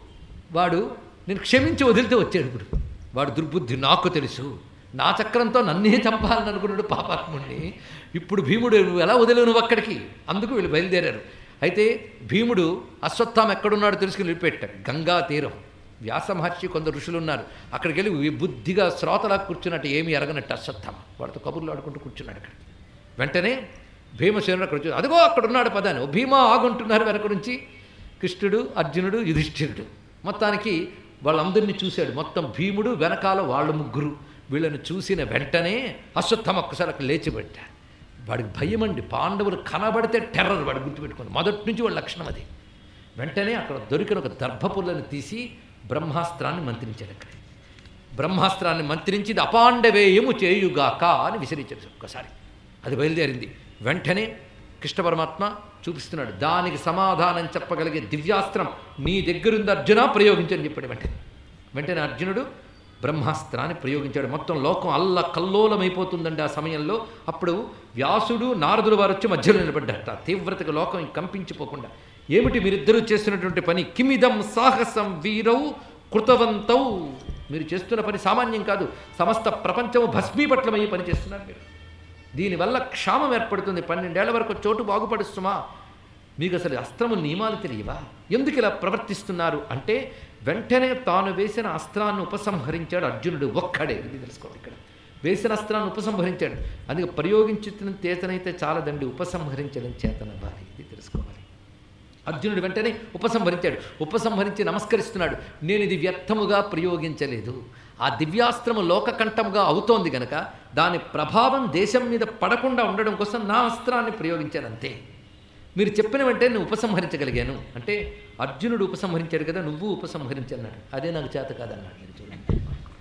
వాడు నేను క్షమించి వదిలితే వచ్చాడు ఇప్పుడు వాడు దుర్బుద్ధి నాకు తెలుసు నా చక్రంతో నన్నే చంపాలని అనుకున్నాడు పాపాత్ముడిని ఇప్పుడు భీముడు నువ్వు ఎలా వదిలేవు నువ్వు అక్కడికి అందుకు వీళ్ళు బయలుదేరారు అయితే భీముడు అశ్వత్థామ ఎక్కడున్నాడో తెలుసుకుని వెళ్ళిపెట్టాడు గంగా తీరం వ్యాస మహర్షి కొందరు ఋషులు ఉన్నారు అక్కడికి వెళ్ళి బుద్ధిగా శ్రోతలా కూర్చున్నట్టు ఏమీ ఎరగనట్టు అశ్వత్థామ వాడితో కబుర్లు ఆడుకుంటూ కూర్చున్నాడు అక్కడ వెంటనే భీమసేనుడు అక్కడ వచ్చి అదిగో అక్కడ ఉన్నాడు పదాన్ని ఓ భీమా ఆగుంటున్నారు వెనక నుంచి కృష్ణుడు అర్జునుడు యుధిష్ఠిరుడు మొత్తానికి వాళ్ళందరినీ చూశాడు మొత్తం భీముడు వెనకాల వాళ్ళ ముగ్గురు వీళ్ళని చూసిన వెంటనే అశ్వత్థమ ఒక్కసారి అక్కడ లేచిపెట్టాడు వాడికి భయం అండి పాండవులు కనబడితే టెర్రర్ వాడు గుర్తుపెట్టుకుంది మొదటి నుంచి వాడి లక్షణం అది వెంటనే అక్కడ దొరికిన ఒక దర్భపుల్లని తీసి బ్రహ్మాస్త్రాన్ని మంత్రించాడు అక్కడ బ్రహ్మాస్త్రాన్ని మంత్రించి ఇది అపాండవేయము చేయుగాక అని విసిరించాడు ఒక్కసారి అది బయలుదేరింది వెంటనే కృష్ణ పరమాత్మ చూపిస్తున్నాడు దానికి సమాధానం చెప్పగలిగే దివ్యాస్త్రం నీ దగ్గరుంది అర్జున ప్రయోగించని చెప్పాడు వెంటనే వెంటనే అర్జునుడు బ్రహ్మాస్త్రాన్ని ప్రయోగించాడు మొత్తం లోకం అల్ల కల్లోలమైపోతుందండి ఆ సమయంలో అప్పుడు వ్యాసుడు నారదుడు వారు వచ్చి మధ్యలో నిలబడ్డట తీవ్రతకు లోకం ఇంక కంపించిపోకుండా ఏమిటి మీరిద్దరూ చేస్తున్నటువంటి పని కిమిదం సాహసం వీరౌ కృతవంతౌ మీరు చేస్తున్న పని సామాన్యం కాదు సమస్త ప్రపంచము భస్మీపట్లమయ్యి పని చేస్తున్నారు మీరు దీనివల్ల క్షామం ఏర్పడుతుంది పన్నెండేళ్ల వరకు చోటు బాగుపడుస్తుమా మీకు అసలు అస్త్రము నియమాలు తెలియవా ఎందుకు ఇలా ప్రవర్తిస్తున్నారు అంటే వెంటనే తాను వేసిన అస్త్రాన్ని ఉపసంహరించాడు అర్జునుడు ఒక్కడే ఇది తెలుసుకోవాలి ఇక్కడ వేసిన అస్త్రాన్ని ఉపసంహరించాడు అందుకే ప్రయోగించిన చేతనైతే చాలదండి ఉపసంహరించడం చేతనవ్వాలి ఇది తెలుసుకోవాలి అర్జునుడు వెంటనే ఉపసంహరించాడు ఉపసంహరించి నమస్కరిస్తున్నాడు నేను ఇది వ్యర్థముగా ప్రయోగించలేదు ఆ దివ్యాస్త్రము లోకకంఠముగా అవుతోంది గనక దాని ప్రభావం దేశం మీద పడకుండా ఉండడం కోసం నా అస్త్రాన్ని ప్రయోగించాను అంతే మీరు చెప్పిన వెంటనే నేను ఉపసంహరించగలిగాను అంటే అర్జునుడు ఉపసంహరించాడు కదా నువ్వు ఉపసంహరించన్నాడు అదే నాకు చేత కాదన్నాడు మీరు చూడండి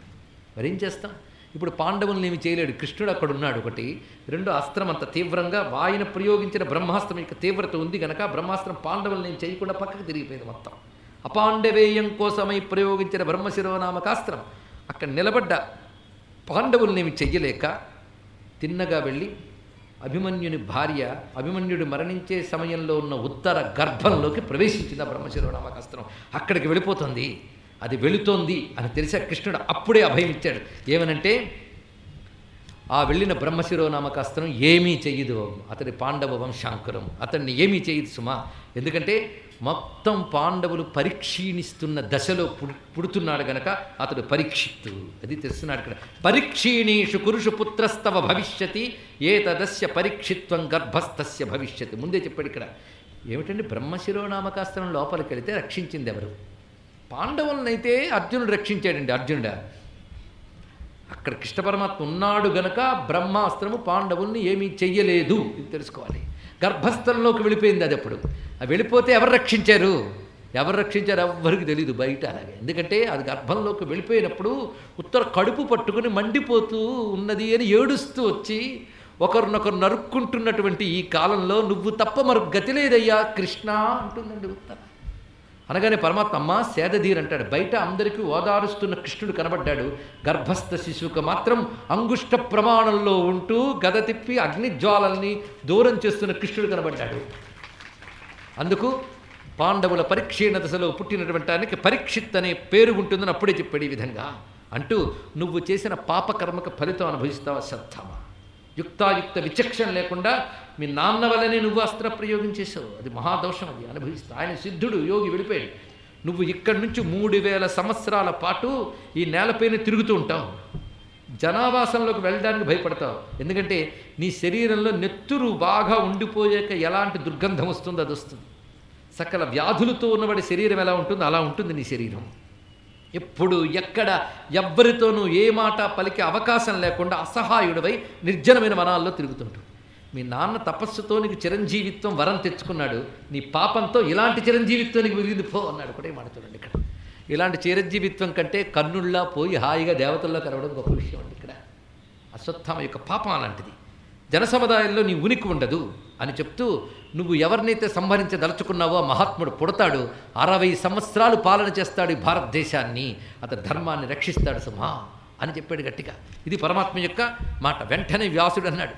మరేం చేస్తాం ఇప్పుడు పాండవుల్ని ఏమి చేయలేడు కృష్ణుడు అక్కడ ఉన్నాడు ఒకటి రెండో అస్త్రం అంత తీవ్రంగా వాయన ప్రయోగించిన బ్రహ్మాస్త్రం యొక్క తీవ్రత ఉంది గనక బ్రహ్మాస్త్రం పాండవుల్ని ఏం చేయకుండా పక్కకు తిరిగిపోయింది మొత్తం అపాండవేయం కోసమై ప్రయోగించిన బ్రహ్మశిరోనామకాస్త్రం అక్కడ నిలబడ్డ పాండవుల్నేమి చెయ్యలేక తిన్నగా వెళ్ళి అభిమన్యుని భార్య అభిమన్యుడు మరణించే సమయంలో ఉన్న ఉత్తర గర్భంలోకి ప్రవేశించింది ఆ బ్రహ్మశిరోనామకాస్త్రం అక్కడికి వెళ్ళిపోతుంది అది వెళుతోంది అని తెలిసే కృష్ణుడు అప్పుడే అభయం ఇచ్చాడు ఏమనంటే ఆ వెళ్ళిన బ్రహ్మశిరోనామకాస్త్రం ఏమీ చెయ్యదు అతడి పాండవ వంశాంకురం అతన్ని ఏమీ చేయదు సుమా ఎందుకంటే మొత్తం పాండవులు పరీక్షీణిస్తున్న దశలో పుడు పుడుతున్నాడు గనక అతడు పరీక్షిత్తు అది తెలుస్తున్నాడు ఇక్కడ పరీక్షీణీషు కురుషు పుత్రస్తవ భవిష్యతి ఏ తదస్య పరీక్షిత్వం గర్భస్థస్య భవిష్యతి ముందే చెప్పాడు ఇక్కడ ఏమిటండి బ్రహ్మశిరోనామకాస్త్రం లోపలికి వెళితే రక్షించింది ఎవరు పాండవులనైతే అర్జునుడు రక్షించాడండి అర్జునుడా అక్కడ కృష్ణ పరమాత్మ ఉన్నాడు గనక బ్రహ్మాస్త్రము పాండవుల్ని ఏమీ చెయ్యలేదు ఇది తెలుసుకోవాలి గర్భస్థలంలోకి వెళ్ళిపోయింది అది అప్పుడు అది వెళ్ళిపోతే ఎవరు రక్షించారు ఎవరు రక్షించారు ఎవ్వరికి తెలియదు బయట అలాగే ఎందుకంటే అది గర్భంలోకి వెళ్ళిపోయినప్పుడు ఉత్తర కడుపు పట్టుకుని మండిపోతూ ఉన్నది అని ఏడుస్తూ వచ్చి ఒకరినొకరు నరుక్కుంటున్నటువంటి ఈ కాలంలో నువ్వు తప్ప మరొక గతి లేదయ్యా కృష్ణ అంటుందండి ఉత్తర అనగానే పరమాత్మ అమ్మ సేదధీర్ అంటాడు బయట అందరికీ ఓదారుస్తున్న కృష్ణుడు కనబడ్డాడు గర్భస్థ శిశువుకు మాత్రం అంగుష్ట ప్రమాణంలో ఉంటూ గద తిప్పి అగ్నిజ్వాలల్ని దూరం చేస్తున్న కృష్ణుడు కనబడ్డాడు అందుకు పాండవుల పరీక్షీణ దశలో పుట్టినటువంటి ఆయనకి పరీక్షిత్ అనే పేరు ఉంటుందని అప్పుడే చెప్పాడు ఈ విధంగా అంటూ నువ్వు చేసిన పాపకర్మక ఫలితం అనుభవిస్తావా శ్రద్ధమా యుక్తాయుక్త విచక్షణ లేకుండా మీ నాన్న వల్లనే నువ్వు అస్త్ర ప్రయోగం చేసావు అది మహాదోషం అది అనుభవిస్తా ఆయన సిద్ధుడు యోగి వెళ్ళిపోయాడు నువ్వు ఇక్కడి నుంచి మూడు వేల సంవత్సరాల పాటు ఈ నేలపైన తిరుగుతూ ఉంటావు జనావాసంలోకి వెళ్ళడానికి భయపడతావు ఎందుకంటే నీ శరీరంలో నెత్తురు బాగా ఉండిపోయాక ఎలాంటి దుర్గంధం వస్తుందో అది వస్తుంది సకల వ్యాధులతో ఉన్నవాడి శరీరం ఎలా ఉంటుందో అలా ఉంటుంది నీ శరీరం ఎప్పుడు ఎక్కడ ఎవ్వరితోనూ ఏ మాట పలికే అవకాశం లేకుండా అసహాయుడివై నిర్జనమైన వనాల్లో తిరుగుతుంటాడు మీ నాన్న తపస్సుతో నీకు చిరంజీవిత్వం వరం తెచ్చుకున్నాడు నీ పాపంతో ఇలాంటి చిరంజీవిత్వం నీకు మిగిలింది పో అన్నాడు కూడా మాట చూడండి ఇక్కడ ఇలాంటి చిరంజీవిత్వం కంటే కన్నుల్లా పోయి హాయిగా దేవతల్లో కలవడం గొప్ప విషయం అండి ఇక్కడ అశ్వత్థామ యొక్క పాపం అలాంటిది జనసముదాయంలో నీ ఉనికి ఉండదు అని చెప్తూ నువ్వు ఎవరినైతే సంహరించదలుచుకున్నావో ఆ మహాత్ముడు పుడతాడు అరవై సంవత్సరాలు పాలన చేస్తాడు ఈ భారతదేశాన్ని అతని ధర్మాన్ని రక్షిస్తాడు సుమా అని చెప్పాడు గట్టిగా ఇది పరమాత్మ యొక్క మాట వెంటనే వ్యాసుడు అన్నాడు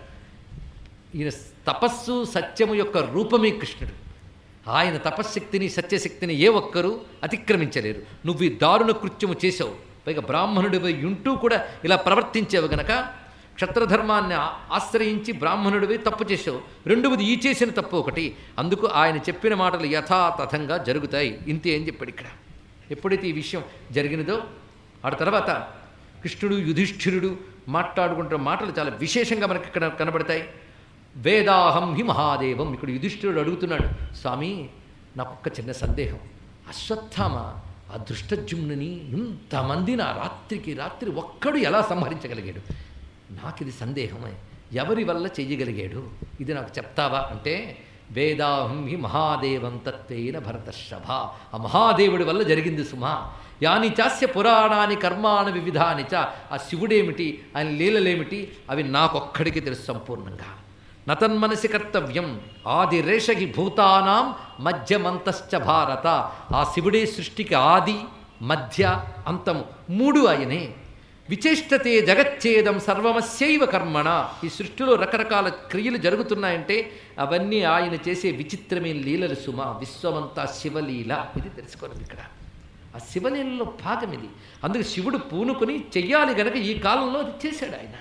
ఈయన తపస్సు సత్యము యొక్క రూపమే కృష్ణుడు ఆయన తపశ్శక్తిని సత్యశక్తిని ఏ ఒక్కరూ అతిక్రమించలేరు నువ్వు ఈ దారుణ కృత్యము చేసావు పైగా బ్రాహ్మణుడిపై ఉంటూ కూడా ఇలా ప్రవర్తించావు గనక క్షత్రధర్మాన్ని ఆ- ఆశ్రయించి బ్రాహ్మణుడివి తప్పు చేసావు రెండవది ఈ చేసిన తప్పు ఒకటి అందుకు ఆయన చెప్పిన మాటలు యథాతథంగా జరుగుతాయి ఇంతే అని చెప్పాడు ఇక్కడ ఎప్పుడైతే ఈ విషయం జరిగినదో ఆ తర్వాత కృష్ణుడు యుధిష్ఠిరుడు మాట్లాడుకుంటున్న మాటలు చాలా విశేషంగా మనకి ఇక్కడ కనబడతాయి వేదాహం హి మహాదేవం ఇక్కడ యుధిష్ఠిరుడు అడుగుతున్నాడు స్వామి నాకొక్క చిన్న సందేహం అశ్వత్థామ ఆ దృష్టజుమ్నుని ఇంతమందిని ఆ రాత్రికి రాత్రి ఒక్కడు ఎలా సంహరించగలిగాడు నాకు ఇది సందేహమే ఎవరి వల్ల చెయ్యగలిగాడు ఇది నాకు చెప్తావా అంటే వేదాహం హి మహాదేవం తత్వేన భరతర్షభ ఆ మహాదేవుడి వల్ల జరిగింది సుమా యాని చాస్య పురాణాని కర్మాణి వివిధాని చ ఆ శివుడేమిటి ఆయన లీలలేమిటి అవి నాకొక్కడికి తెలుసు సంపూర్ణంగా నతన్మనసి కర్తవ్యం ఆది రేషకి భూతానాం మధ్యమంతశ్చ భారత ఆ శివుడే సృష్టికి ఆది మధ్య అంతము మూడు ఆయనే విచేష్టతే జగచ్ఛేదం సర్వమస్యైవ కర్మణ ఈ సృష్టిలో రకరకాల క్రియలు జరుగుతున్నాయంటే అవన్నీ ఆయన చేసే విచిత్రమైన లీలలు సుమ విశ్వమంతా శివలీల ఇది తెలుసుకోవాలి ఇక్కడ ఆ శివలీలలో భాగం ఇది అందుకే శివుడు పూనుకొని చెయ్యాలి గనక ఈ కాలంలో అది చేశాడు ఆయన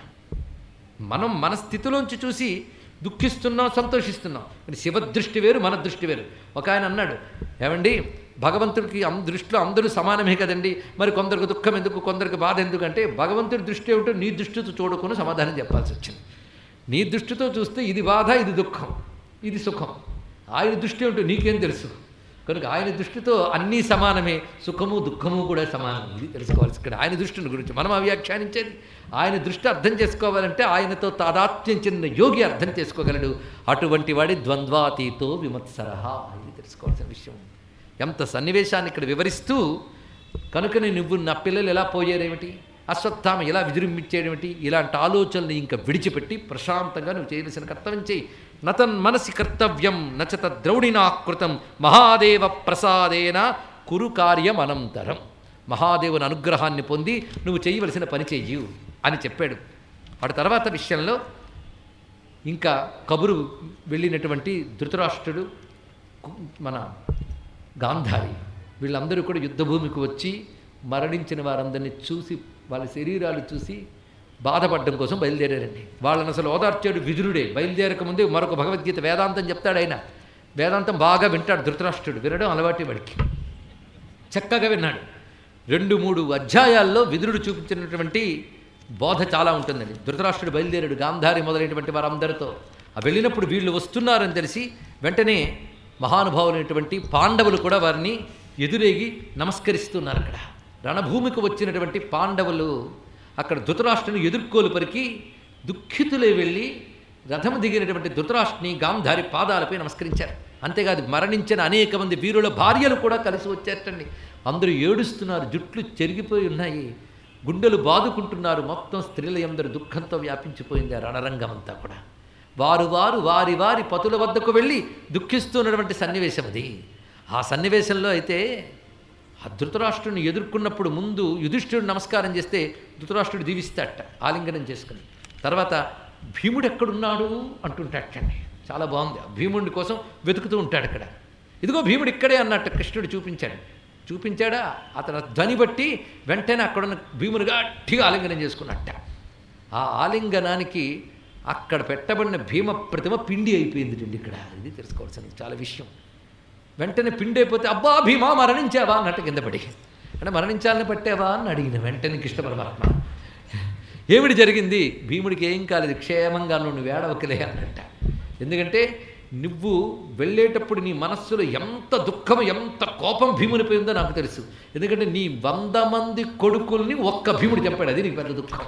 మనం మన స్థితిలోంచి చూసి దుఃఖిస్తున్నాం సంతోషిస్తున్నాం కానీ శివ దృష్టి వేరు మన దృష్టి వేరు ఒక ఆయన అన్నాడు ఏమండి భగవంతుడికి అం దృష్టిలో అందరూ సమానమే కదండి మరి కొందరికి దుఃఖం ఎందుకు కొందరికి బాధ ఎందుకు అంటే భగవంతుడి దృష్టి ఏమిటో నీ దృష్టితో చూడకుండా సమాధానం చెప్పాల్సి వచ్చింది నీ దృష్టితో చూస్తే ఇది బాధ ఇది దుఃఖం ఇది సుఖం ఆయన దృష్టి ఏమిటో నీకేం తెలుసు కనుక ఆయన దృష్టితో అన్నీ సమానమే సుఖము దుఃఖము కూడా సమానం ఇది తెలుసుకోవాల్సి ఇక్కడ ఆయన దృష్టిని గురించి మనం వ్యాఖ్యానించేది ఆయన దృష్టి అర్థం చేసుకోవాలంటే ఆయనతో తాదాత్మ్యం చెందిన యోగి అర్థం చేసుకోగలడు అటువంటి వాడి ద్వంద్వాతీతో విమత్సరహ ఇది తెలుసుకోవాల్సిన విషయం ఎంత సన్నివేశాన్ని ఇక్కడ వివరిస్తూ కనుకనే నువ్వు నా పిల్లలు ఎలా పోయారేమిటి అశ్వత్థామ ఎలా విజృంభించేయడమిటి ఇలాంటి ఆలోచనలు ఇంకా విడిచిపెట్టి ప్రశాంతంగా నువ్వు చేయవలసిన కర్తవ్యం చేయి నతన్ మనసి కర్తవ్యం నచత ద్రౌడినాకృతం మహాదేవ ప్రసాదేన కురు కార్యం అనంతరం మహాదేవుని అనుగ్రహాన్ని పొంది నువ్వు చేయవలసిన పని చెయ్యు అని చెప్పాడు వాడి తర్వాత విషయంలో ఇంకా కబురు వెళ్ళినటువంటి ధృతరాష్ట్రుడు కు- మన గాంధారి వీళ్ళందరూ కూడా యుద్ధభూమికి వచ్చి మరణించిన వారందరినీ చూసి వాళ్ళ శరీరాలు చూసి బాధపడడం కోసం బయలుదేరారండి వాళ్ళని అసలు ఓదార్చాడు విదురుడే బయలుదేరక ముందే మరొక భగవద్గీత వేదాంతం చెప్తాడు ఆయన వేదాంతం బాగా వింటాడు ధృతరాష్ట్రుడు వినడం అలవాటే వాడికి చక్కగా విన్నాడు రెండు మూడు అధ్యాయాల్లో విదురుడు చూపించినటువంటి బోధ చాలా ఉంటుందండి ధృతరాష్ట్రుడు బయలుదేరాడు గాంధారి మొదలైనటువంటి వారందరితో ఆ వెళ్ళినప్పుడు వీళ్ళు వస్తున్నారని తెలిసి వెంటనే మహానుభావులైనటువంటి పాండవులు కూడా వారిని ఎదురేగి నమస్కరిస్తున్నారు అక్కడ రణభూమికి వచ్చినటువంటి పాండవులు అక్కడ ధృతరాష్ట్రుని ఎదుర్కోలు పరికి దుఃఖితులే వెళ్ళి రథము దిగినటువంటి ధృతరాష్ట్రుని గాంధారి పాదాలపై నమస్కరించారు అంతేకాదు మరణించిన అనేక మంది వీరుల భార్యలు కూడా కలిసి వచ్చేటండి అందరూ ఏడుస్తున్నారు జుట్లు చెరిగిపోయి ఉన్నాయి గుండెలు బాదుకుంటున్నారు మొత్తం స్త్రీల అందరూ దుఃఖంతో వ్యాపించిపోయింది ఆ రణరంగం అంతా కూడా వారు వారు వారి వారి పతుల వద్దకు వెళ్ళి దుఃఖిస్తున్నటువంటి సన్నివేశం అది ఆ సన్నివేశంలో అయితే ఆ ధృతరాష్ట్రుని ఎదుర్కొన్నప్పుడు ముందు యుధిష్ఠిరుడు నమస్కారం చేస్తే ధృతరాష్ట్రుడు దీవిస్తాడట ఆలింగనం చేసుకుని తర్వాత భీముడు ఎక్కడున్నాడు అంటుంటాటండి చాలా బాగుంది ఆ భీముడి కోసం వెతుకుతూ ఉంటాడు ఇక్కడ ఇదిగో భీముడు ఇక్కడే అన్నట్టు కృష్ణుడు చూపించాడు చూపించాడా అతను ధ్వని బట్టి వెంటనే అక్కడున్న భీముడు గట్టిగా ఆలింగనం చేసుకున్నట్ట ఆ ఆలింగనానికి అక్కడ పెట్టబడిన భీమ ప్రతిమ పిండి అయిపోయింది అండి ఇక్కడ ఇది తెలుసుకోవాల్సింది చాలా విషయం వెంటనే పిండి అయిపోతే అబ్బా భీమా మరణించావా అన్నట్టు కింద పడి అంటే మరణించాలని పట్టావా అని అడిగిన వెంటనే కృష్ణ పరమాత్మ ఏమిటి జరిగింది భీముడికి ఏం కాలేదు క్షేమంగా నువ్వు వేడవకలే అన్నట్ట ఎందుకంటే నువ్వు వెళ్ళేటప్పుడు నీ మనస్సులో ఎంత దుఃఖం ఎంత కోపం భీమునిపై ఉందో నాకు తెలుసు ఎందుకంటే నీ వంద మంది కొడుకుల్ని ఒక్క భీముడు చెప్పాడు అది నీకు పెద్ద దుఃఖం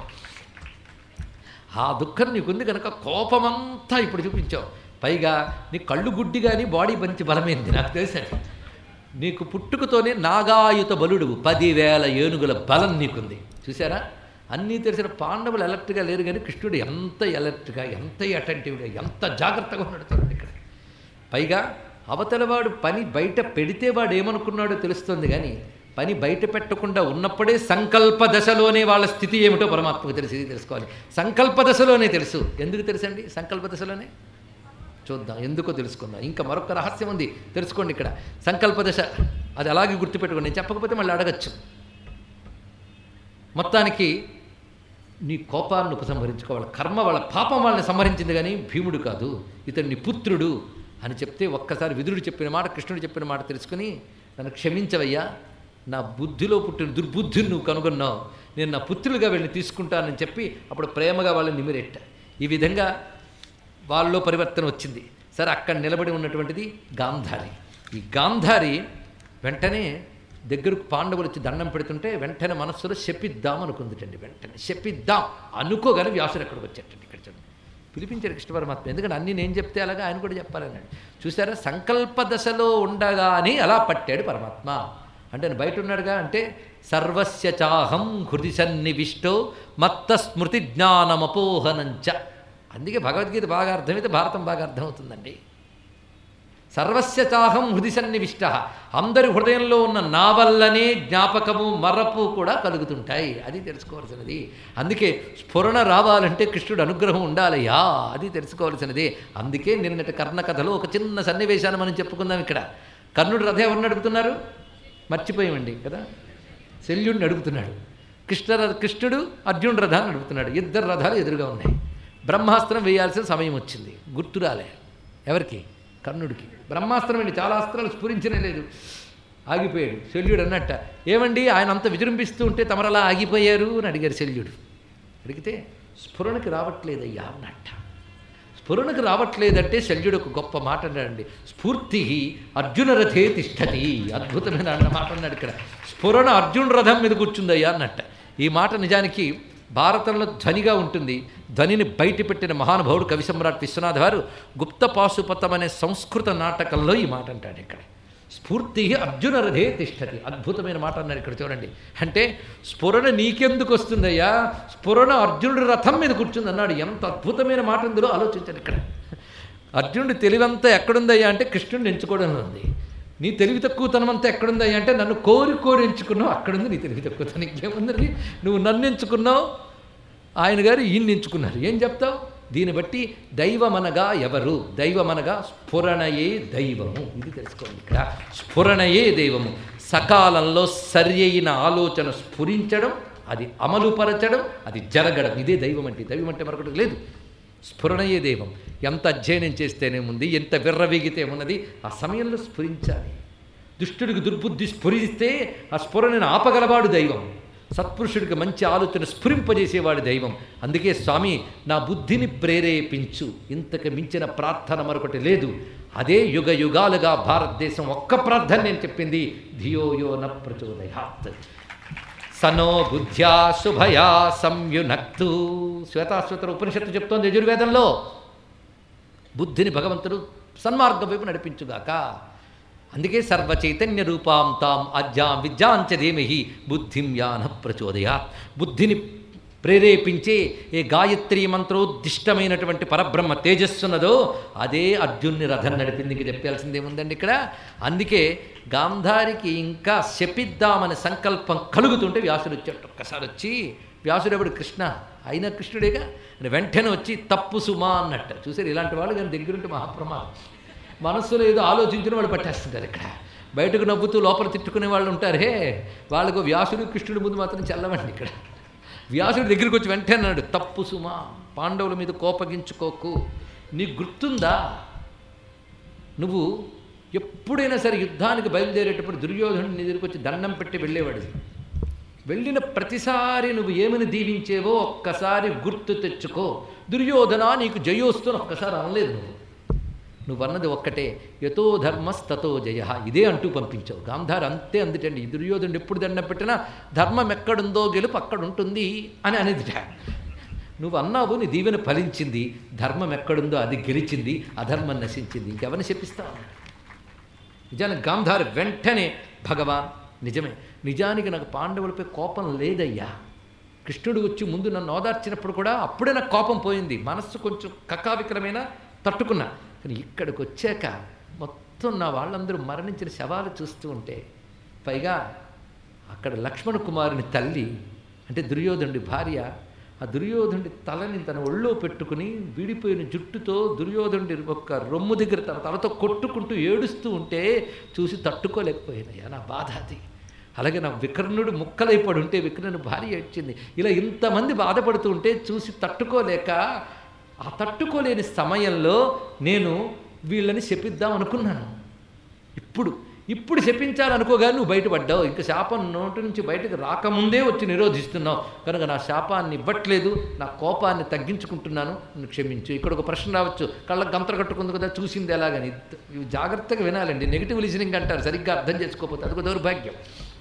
ఆ దుఃఖం నీకుంది కనుక కోపమంతా ఇప్పుడు చూపించావు పైగా నీ కళ్ళు గుడ్డి కానీ బాడీ మంచి బలమైంది నాకు తెలుసు అది నీకు పుట్టుకతోనే నాగాయుత బలుడు పదివేల ఏనుగుల బలం నీకుంది చూసారా అన్నీ తెలిసిన పాండవులు అలర్ట్గా లేరు కానీ కృష్ణుడు ఎంత అలర్ట్గా ఎంత అటెంటివ్గా ఎంత జాగ్రత్తగా ఉన్నాడు చూడండి ఇక్కడ పైగా అవతలవాడు పని బయట పెడితే వాడు ఏమనుకున్నాడో తెలుస్తుంది కానీ పని బయట పెట్టకుండా ఉన్నప్పుడే సంకల్ప దశలోనే వాళ్ళ స్థితి ఏమిటో పరమాత్మకు తెలిసి ఇది తెలుసుకోవాలి సంకల్ప దశలోనే తెలుసు ఎందుకు తెలుసండి సంకల్ప దశలోనే చూద్దాం ఎందుకో తెలుసుకుందాం ఇంకా మరొక రహస్యం ఉంది తెలుసుకోండి ఇక్కడ సంకల్ప దశ అది అలాగే గుర్తుపెట్టుకోండి నేను చెప్పకపోతే మళ్ళీ అడగచ్చు మొత్తానికి నీ కోపాన్ని ఉపసంహరించుకోవాలి కర్మ వాళ్ళ పాపం వాళ్ళని సంహరించింది కానీ భీముడు కాదు ఇతడు నీ పుత్రుడు అని చెప్తే ఒక్కసారి విదురుడు చెప్పిన మాట కృష్ణుడు చెప్పిన మాట తెలుసుకుని నన్ను క్షమించవయ్యా నా బుద్ధిలో పుట్టిన దుర్బుద్ధిని నువ్వు కనుగొన్నావు నేను నా పుత్రులుగా వెళ్ళి తీసుకుంటానని చెప్పి అప్పుడు ప్రేమగా వాళ్ళని నిమిరెట్ట ఈ విధంగా వాళ్ళలో పరివర్తన వచ్చింది సరే అక్కడ నిలబడి ఉన్నటువంటిది గాంధారి ఈ గాంధారి వెంటనే దగ్గరకు పాండవులు వచ్చి దండం పెడుతుంటే వెంటనే మనస్సులో శపిద్దాం అనుకుందిటండి వెంటనే శపిద్దాం అనుకోగానే వ్యాసుడు అక్కడికి వచ్చేటండి ఇక్కడ చూడండి పిలిపించారు కృష్ణ పరమాత్మ ఎందుకంటే అన్నీ నేను చెప్తే అలాగా ఆయన కూడా చెప్పాలన్నాడు చూసారా సంకల్ప దశలో ఉండగానే అలా పట్టాడు పరమాత్మ అంటే ఆయన బయట ఉన్నాడుగా అంటే సర్వస్య చాహం హృది సన్నివిష్టో మత్త స్మృతి జ్ఞానమపోహనంచ అందుకే భగవద్గీత బాగా అర్థమైతే భారతం బాగా అర్థమవుతుందండి సర్వస్య చాహం హృది సన్నివిష్ట అందరి హృదయంలో ఉన్న నా వల్లనే జ్ఞాపకము మరపు కూడా కలుగుతుంటాయి అది తెలుసుకోవాల్సినది అందుకే స్ఫురణ రావాలంటే కృష్ణుడు అనుగ్రహం ఉండాలయ్యా అది తెలుసుకోవాల్సినది అందుకే నిన్నటి కర్ణ కథలో ఒక చిన్న సన్నివేశాన్ని మనం చెప్పుకుందాం ఇక్కడ కర్ణుడు రథం ఎవరిని అడుగుతున్నారు మర్చిపోయామండి కదా శల్యుడిని అడుగుతున్నాడు కృష్ణ కృష్ణుడు అర్జునుడు రథాన్ని అడుగుతున్నాడు ఇద్దరు రథాలు ఎదురుగా ఉన్నాయి బ్రహ్మాస్త్రం వేయాల్సిన సమయం వచ్చింది గుర్తురాలే ఎవరికి కర్ణుడికి బ్రహ్మాస్త్రం అండి చాలా అస్త్రాలు స్ఫురించనే లేదు ఆగిపోయాడు శల్యుడు అన్నట్ట ఏమండి ఆయన అంత విజృంభిస్తూ ఉంటే తమరలా ఆగిపోయారు అని అడిగారు శల్యుడు అడిగితే స్ఫురణకి రావట్లేదయ్యా అన్నట్ట స్ఫురణకు రావట్లేదంటే శల్యుడు ఒక గొప్ప మాట అన్నాడండి స్ఫూర్తి అర్జున రథే తిష్టతి అద్భుతమైన అన్న మాట అన్నాడు ఇక్కడ స్ఫురణ అర్జున రథం మీద కూర్చుందయ్యా అన్నట్ట ఈ మాట నిజానికి భారతంలో ధ్వనిగా ఉంటుంది ధ్వనిని బయటపెట్టిన మహానుభావుడు కవి సమ్రాట్ విశ్వనాథ్ వారు గుప్త పాశుపతం అనే సంస్కృత నాటకంలో ఈ మాట అంటాడు ఇక్కడ స్ఫూర్తి అర్జున రథే తిష్టతి అద్భుతమైన మాట అన్నాడు ఇక్కడ చూడండి అంటే స్ఫురణ నీకెందుకు వస్తుందయ్యా స్ఫురణ అర్జునుడి రథం మీద కూర్చుంది అన్నాడు ఎంత అద్భుతమైన మాట ఉందో ఆలోచించండి ఇక్కడ అర్జునుడి తెలివంతా ఎక్కడుందయ్యా అంటే కృష్ణుడిని ఎంచుకోవడంలో ఉంది నీ తెలివి తక్కువతనమంతా ఎక్కడుందయ్యా అంటే నన్ను కోరి కోరి ఎంచుకున్నావు అక్కడుంది నీ తెలివి తక్కువతనం ఇంకేముందండి నువ్వు నన్ను ఎంచుకున్నావు ఆయన గారు ఈయన్ని ఎంచుకున్నారు ఏం చెప్తావు దీన్ని బట్టి దైవమనగా ఎవరు దైవమనగా స్ఫురణయే దైవము ఇది తెలుసుకోండి ఇక్కడ స్ఫురణయే దైవము సకాలంలో సరి అయిన ఆలోచన స్ఫురించడం అది అమలుపరచడం అది జరగడం ఇదే దైవం అంటే దైవం అంటే మరొకటి లేదు స్ఫురణయే దైవం ఎంత అధ్యయనం చేస్తేనేముంది ఎంత విర్రవీగితే ఉన్నది ఆ సమయంలో స్ఫురించాలి దుష్టుడికి దుర్బుద్ధి స్ఫురిస్తే ఆ స్ఫురణను ఆపగలవాడు దైవం సత్పురుషుడికి మంచి ఆలోచన స్ఫురింపజేసేవాడు దైవం అందుకే స్వామి నా బుద్ధిని ప్రేరేపించు ఇంతకు మించిన ప్రార్థన మరొకటి లేదు అదే యుగ యుగాలుగా భారతదేశం ఒక్క ప్రార్థన నేను చెప్పింది ధియోయో న ప్రచోదయాత్ సనో బుద్ధ్యా శుభయా సంయునక్తు శ్వేతాశ్వతర ఉపనిషత్తు చెప్తోంది యజుర్వేదంలో బుద్ధిని భగవంతుడు సన్మార్గం వైపు నడిపించుగాక అందుకే సర్వ చైతన్య రూపాం తాం అజ్జాం విద్యాంచ ధీమహి బుద్ధిం యాన ప్రచోదయాత్ బుద్ధిని ప్రేరేపించే ఏ గాయత్రి మంత్రోద్దిష్టమైనటువంటి పరబ్రహ్మ తేజస్సున్నదో అదే అర్జున్ని రథం నడిపింది ఇంక చెప్పాల్సిందేముందండి ఇక్కడ అందుకే గాంధారికి ఇంకా శపిద్దామనే సంకల్పం కలుగుతుంటే వ్యాసుడు వచ్చాడు ఒక్కసారి వచ్చి వ్యాసుడెవడు కృష్ణ అయినా కృష్ణుడేగా అని వెంటనే వచ్చి తప్పు సుమా అన్నట్టు చూసారు ఇలాంటి వాళ్ళు కానీ దగ్గరుంటే మహాప్రమాదం మనస్సులో ఏదో ఆలోచించిన వాళ్ళు పట్టేస్తుంటారు ఇక్కడ బయటకు నవ్వుతూ లోపల తిట్టుకునే వాళ్ళు ఉంటారే వాళ్ళకు వ్యాసుడు కృష్ణుడి ముందు మాత్రం చల్లవండి ఇక్కడ వ్యాసుడి దగ్గరికి వచ్చి వెంటనే అన్నాడు తప్పు సుమా పాండవుల మీద కోపగించుకోకు నీకు గుర్తుందా నువ్వు ఎప్పుడైనా సరే యుద్ధానికి బయలుదేరేటప్పుడు దుర్యోధనుడిని ఎదురుకు వచ్చి దండం పెట్టి వెళ్ళేవాడు వెళ్ళిన ప్రతిసారి నువ్వు ఏమని దీవించేవో ఒక్కసారి గుర్తు తెచ్చుకో దుర్యోధన నీకు జయోస్తుని ఒక్కసారి అనలేదు నువ్వు నువ్వు అన్నది ఒక్కటే యతో ధర్మస్తతో జయ ఇదే అంటూ పంపించావు గాంధార్ అంతే అందుటండి ఈ దుర్యోధనుడు ఎప్పుడు దండం పెట్టినా ధర్మం ఎక్కడుందో గెలుపు అక్కడ ఉంటుంది అని అనేదిట నువ్వు అన్నావు నీ దీవెన ఫలించింది ధర్మం ఎక్కడుందో అది గెలిచింది అధర్మం నశించింది ఇంకెవరిని చెప్పిస్తావు నిజానికి గాంధార్ వెంటనే భగవాన్ నిజమే నిజానికి నాకు పాండవులపై కోపం లేదయ్యా కృష్ణుడు వచ్చి ముందు నన్ను ఓదార్చినప్పుడు కూడా అప్పుడే నాకు కోపం పోయింది మనస్సు కొంచెం కకావికలమైన తట్టుకున్నా కానీ ఇక్కడికి వచ్చాక మొత్తం నా వాళ్ళందరూ మరణించిన శవాలు చూస్తూ ఉంటే పైగా అక్కడ లక్ష్మణ కుమారుని తల్లి అంటే దుర్యోధనుడి భార్య ఆ దుర్యోధనుడి తలని తన ఒళ్ళో పెట్టుకుని విడిపోయిన జుట్టుతో దుర్యోధనుడి ఒక్క రొమ్ము దగ్గర తన తలతో కొట్టుకుంటూ ఏడుస్తూ ఉంటే చూసి తట్టుకోలేకపోయినయ్యా నా బాధ అది అలాగే నా వికర్ణుడు ముక్కలైపడి ఉంటే వికర్ణుని భార్య ఏడ్చింది ఇలా ఇంతమంది బాధపడుతూ ఉంటే చూసి తట్టుకోలేక ఆ తట్టుకోలేని సమయంలో నేను వీళ్ళని శపిద్దాం అనుకున్నాను ఇప్పుడు ఇప్పుడు శపించాలనుకోగా నువ్వు బయటపడ్డావు ఇంకా శాపం నోటి నుంచి బయటకు రాకముందే వచ్చి నిరోధిస్తున్నావు కనుక నా శాపాన్ని ఇవ్వట్లేదు నా కోపాన్ని తగ్గించుకుంటున్నాను నన్ను క్షమించు ఇక్కడ ఒక ప్రశ్న రావచ్చు కళ్ళకు గంతలు కట్టుకుంది కదా చూసింది ఎలాగని ఇవి జాగ్రత్తగా వినాలండి నెగిటివ్ లిజనింగ్ అంటారు సరిగ్గా అర్థం చేసుకోకపోతే అదొక దౌర్భాగ్యం